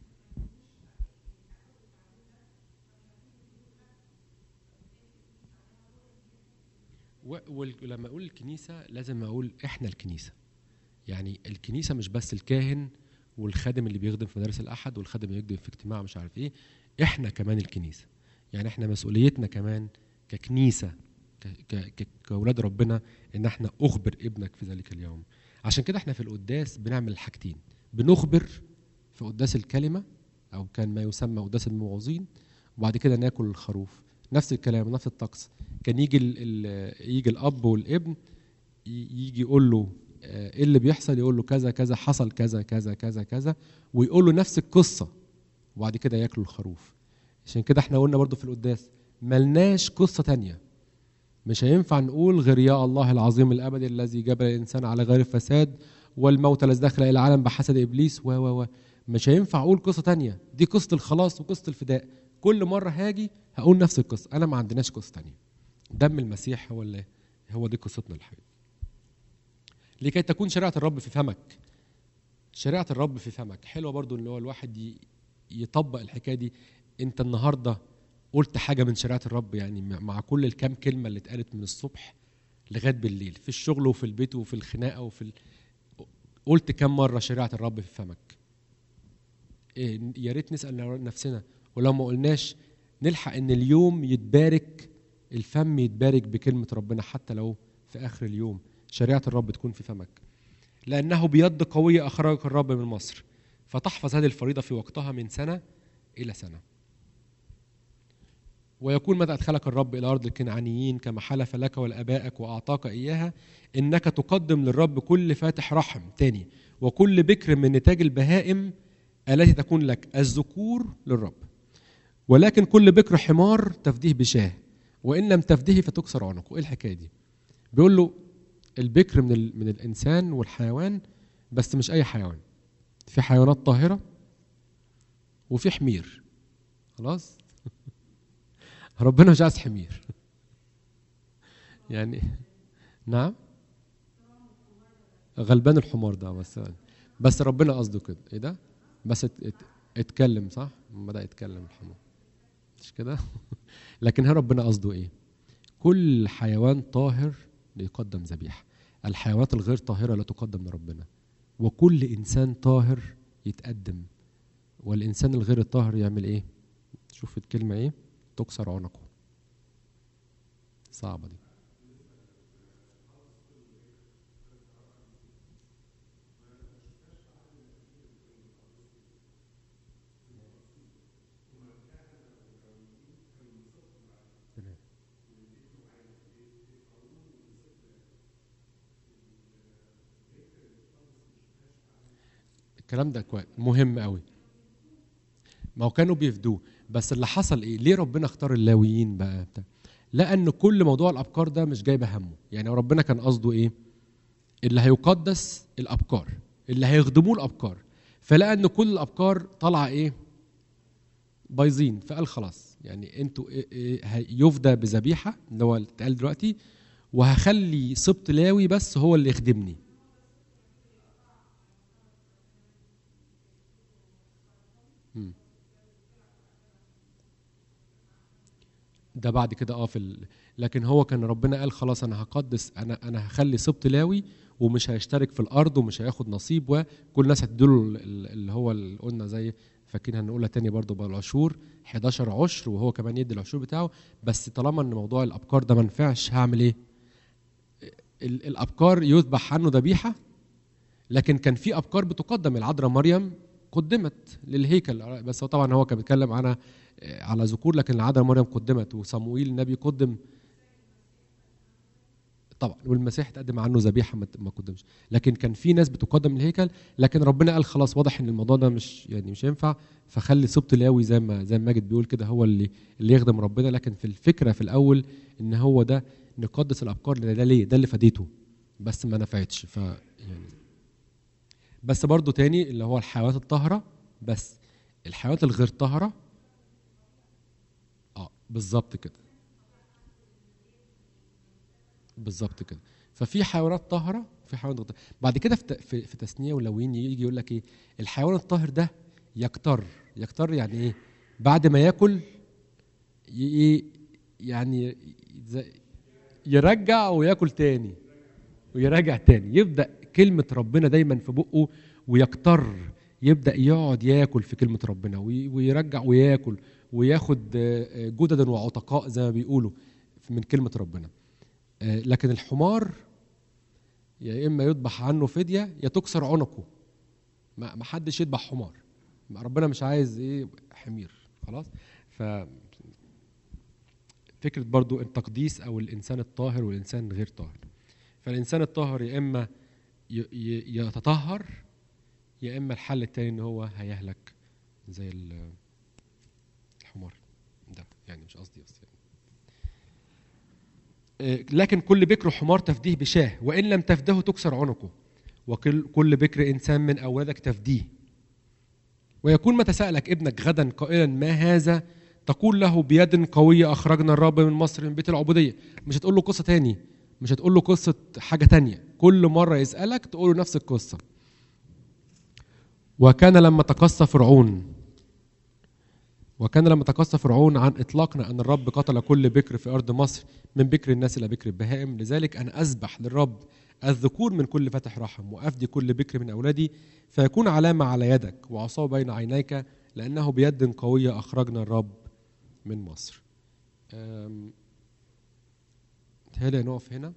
و- وال- ولما اقول الكنيسه لازم اقول احنا الكنيسه يعني الكنيسه مش بس الكاهن والخادم اللي بيخدم في مدارس الاحد والخادم اللي بيخدم في اجتماع مش عارف ايه احنا كمان الكنيسه يعني احنا مسؤوليتنا كمان ككنيسه ك- ك- ك- كاولاد ربنا ان احنا اخبر ابنك في ذلك اليوم عشان كده احنا في القداس بنعمل حاجتين بنخبر في قداس الكلمه او كان ما يسمى قداس الموعظين وبعد كده ناكل الخروف نفس الكلام نفس الطقس كان يجي ال ال يجي الاب والابن ي- يجي يقول له آه، ايه اللي بيحصل يقول له كذا كذا حصل كذا كذا كذا كذا ويقول له نفس القصه وبعد كده ياكلوا الخروف عشان كده احنا قلنا برضو في القداس ملناش قصه تانية مش هينفع نقول غير يا الله العظيم الابدي الذي جبل الانسان على غير فساد والموت الذي دخل الى العالم بحسد ابليس و و و مش هينفع اقول قصه تانية دي قصه الخلاص وقصه الفداء كل مره هاجي هقول نفس القصه انا ما عندناش قصه تانية دم المسيح هو اللي هو دي قصتنا الحقيقيه لكي تكون شريعه الرب في فمك شريعه الرب في فمك حلوه برضو ان هو الواحد ي- يطبق الحكايه دي انت النهارده قلت حاجه من شريعه الرب يعني مع مع كل الكام كلمه اللي اتقالت من الصبح لغايه بالليل في الشغل وفي البيت وفي الخناقه وفي ال... قلت كم مره شريعه الرب في فمك إيه يا ريت نسال نفسنا ولو ما قلناش نلحق ان اليوم يتبارك الفم يتبارك بكلمه ربنا حتى لو في اخر اليوم شريعه الرب تكون في فمك لانه بيد قويه اخرجك الرب من مصر فتحفظ هذه الفريضه في وقتها من سنه الى سنه ويكون متى أدخلك الرب إلى أرض الكنعانيين كما حلف لك ولآبائك وأعطاك إياها إنك تقدم للرب كل فاتح رحم تاني وكل بكر من نتاج البهائم التي تكون لك الذكور للرب ولكن كل بكر حمار تفديه بشاه وإن لم تفديه فتكسر عنقه إيه الحكاية دي بيقول له البكر من, ال... من الإنسان والحيوان بس مش أي حيوان في حيوانات طاهرة وفي حمير خلاص ربنا مش عايز حمير يعني نعم غلبان الحمار ده بس بس ربنا قصده كده ايه ده بس ات ات اتكلم صح بدا يتكلم الحمار مش كده لكن هي ربنا قصده ايه كل حيوان طاهر ليقدم ذبيحه الحيوانات الغير طاهره لا تقدم لربنا وكل انسان طاهر يتقدم والانسان الغير الطاهر يعمل ايه شوف الكلمه ايه تكسر عنقه صعبة دي الكلام ده كويس مهم قوي ما هو كانوا بيفدوه بس اللي حصل ايه ليه ربنا اختار اللاويين بقى بتاع لان كل موضوع الابكار ده مش جايبه همه يعني ربنا كان قصده ايه اللي هيقدس الابكار اللي هيخدموه الابكار فلقى ان كل الابكار طالعه ايه بايظين فقال خلاص يعني انتوا إيه إيه يفدى بذبيحه اللي هو اتقال دلوقتي وهخلي سبط لاوي بس هو اللي يخدمني مم. ده بعد كده اه في ال... لكن هو كان ربنا قال خلاص انا هقدس انا انا هخلي سبط لاوي ومش هيشترك في الارض ومش هياخد نصيب وكل الناس هتديله اللي هو اللي قلنا زي فاكرين هنقولها تاني برضو بقى العشور 11 عشر وهو كمان يدي العشور بتاعه بس طالما ان موضوع الابكار ده ما نفعش هعمل ايه؟ ال- الابكار يذبح عنه ذبيحه لكن كان في ابكار بتقدم العذراء مريم قدمت للهيكل بس هو طبعا هو كان بيتكلم عنها على ذكور لكن العذراء مريم قدمت وصموئيل النبي قدم طبعا والمسيح تقدم عنه ذبيحه ما ما قدمش لكن كان في ناس بتقدم الهيكل لكن ربنا قال خلاص واضح ان الموضوع ده مش يعني مش ينفع فخلي سبط لاوي زي ما زي ما ماجد بيقول كده هو اللي اللي يخدم ربنا لكن في الفكره في الاول ان هو ده نقدس الابكار لان ده ليه ده اللي فادته بس ما نفعتش ف يعني بس برضو تاني اللي هو الحيوانات الطاهره بس الحيوانات الغير طاهره اه بالظبط كده بالظبط كده ففي حيوانات طاهره في حيوانات غير طاهرة. بعد كده في ت- في, في تثنيه ولوين يجي يقول لك ايه الحيوان الطاهر ده يكتر يكتر يعني ايه بعد ما ياكل ي- ايه يعني زي- يرجع وياكل تاني ويراجع تاني يبدا كلمه ربنا دايما في بقه ويكتر يبدا يقعد ياكل في كلمه ربنا وي- ويرجع وياكل وياخد آه، آه، جددا وعتقاء زي ما بيقولوا من كلمه ربنا آه، لكن الحمار يا اما يذبح عنه فديه يا تكسر عنقه ما ما حدش يذبح حمار ما ربنا مش عايز ايه حمير خلاص ف فكره برضو التقديس او الانسان الطاهر والانسان غير طاهر فالانسان الطاهر يا اما ي- ي- يتطهر يا اما الحل التاني ان هو هيهلك زي ال- الحمار ده يعني مش قصدي بس يعني. آه، لكن كل بكر حمار تفديه بشاه وان لم تفده تكسر عنقه وكل كل بكر انسان من اولادك تفديه ويكون متى سالك ابنك غدا قائلا ما هذا تقول له بيد قويه اخرجنا الرب من مصر من بيت العبوديه مش هتقول له قصه تاني مش هتقول له قصه حاجه تانية كل مره يسالك تقول له نفس القصه وكان لما تقصى فرعون وكان لما تقصى فرعون عن اطلاقنا ان الرب قتل كل بكر في ارض مصر من بكر الناس الى بكر البهائم لذلك انا اذبح للرب الذكور من كل فتح رحم وافدي كل بكر من اولادي فيكون علامه على يدك وعصاه بين عينيك لانه بيد قويه اخرجنا الرب من مصر. أم، تهيألي نقف هنا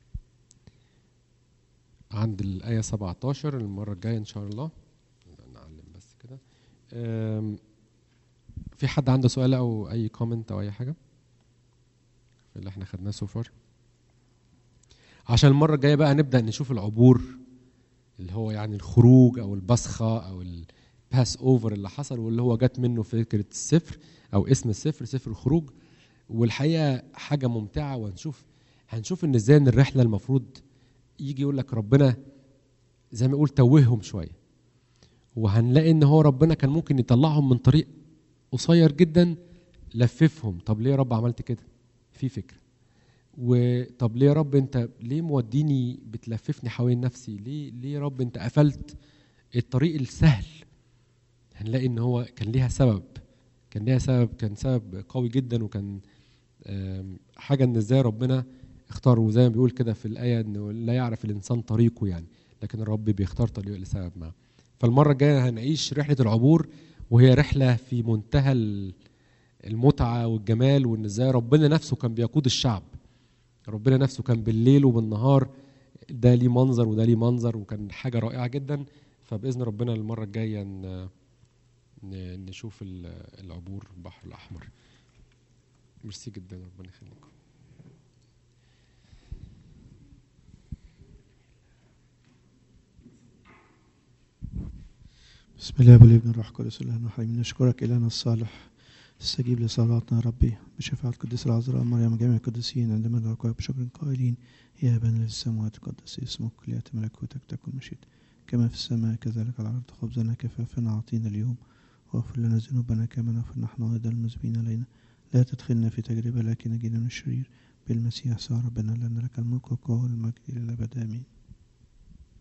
عند الآية 17 المرة الجاية إن شاء الله نعلم بس كده أم، في حد عنده سؤال أو أي كومنت أو أي حاجة في اللي احنا خدناه سو فار عشان المرة الجاية بقى نبدأ نشوف العبور اللي هو يعني الخروج أو البصخة أو الباس أوفر اللي حصل واللي هو جت منه فكرة السفر أو اسم السفر سفر الخروج والحقيقة حاجة ممتعة وهنشوف هنشوف إن إزاي إن الرحلة المفروض يجي يقول لك ربنا زي ما يقول توههم شوية وهنلاقي إن هو ربنا كان ممكن يطلعهم من طريق قصير جدا لففهم طب ليه يا رب عملت كده في فكرة وطب ليه يا رب انت ليه موديني بتلففني حوالين نفسي ليه ليه يا رب انت قفلت الطريق السهل هنلاقي ان هو كان ليها سبب كان ليها سبب كان سبب قوي جدا وكان آم، حاجه ان ازاي ربنا اختار وزي ما بيقول كده في الايه انه لا يعرف الانسان طريقه يعني لكن الرب بيختار طريقه لسبب ما فالمره الجايه هنعيش رحله العبور وهي رحله في منتهى ال- المتعه والجمال وان ازاي ربنا نفسه كان بيقود الشعب ربنا نفسه كان بالليل وبالنهار ده ليه منظر وده ليه منظر وكان حاجه رائعه جدا فباذن ربنا المره الجايه ن- ن- نشوف ال- العبور البحر الاحمر ميرسي جدا ربنا يخليكم بسم الله والابن الروح القدس الله الرحيم نشكرك إلهنا الصالح استجيب لصلاتنا يا ربي بشفاعة القديس العذراء مريم جميع القديسين عندما نلقاك بشكر قائلين يا ابن السماوات قدس اسمك ليأتي ملكوتك تكن مشيئتك كما في السماء كذلك على الأرض خبزنا كفافنا أعطينا اليوم واغفر لنا ذنوبنا كما نغفر نحن أيضا المذنبين علينا لا تدخلنا في تجربة لكن نجينا من الشرير بالمسيح صار ربنا لنا لك الملك والقوة والمجد إلى الأبد آمين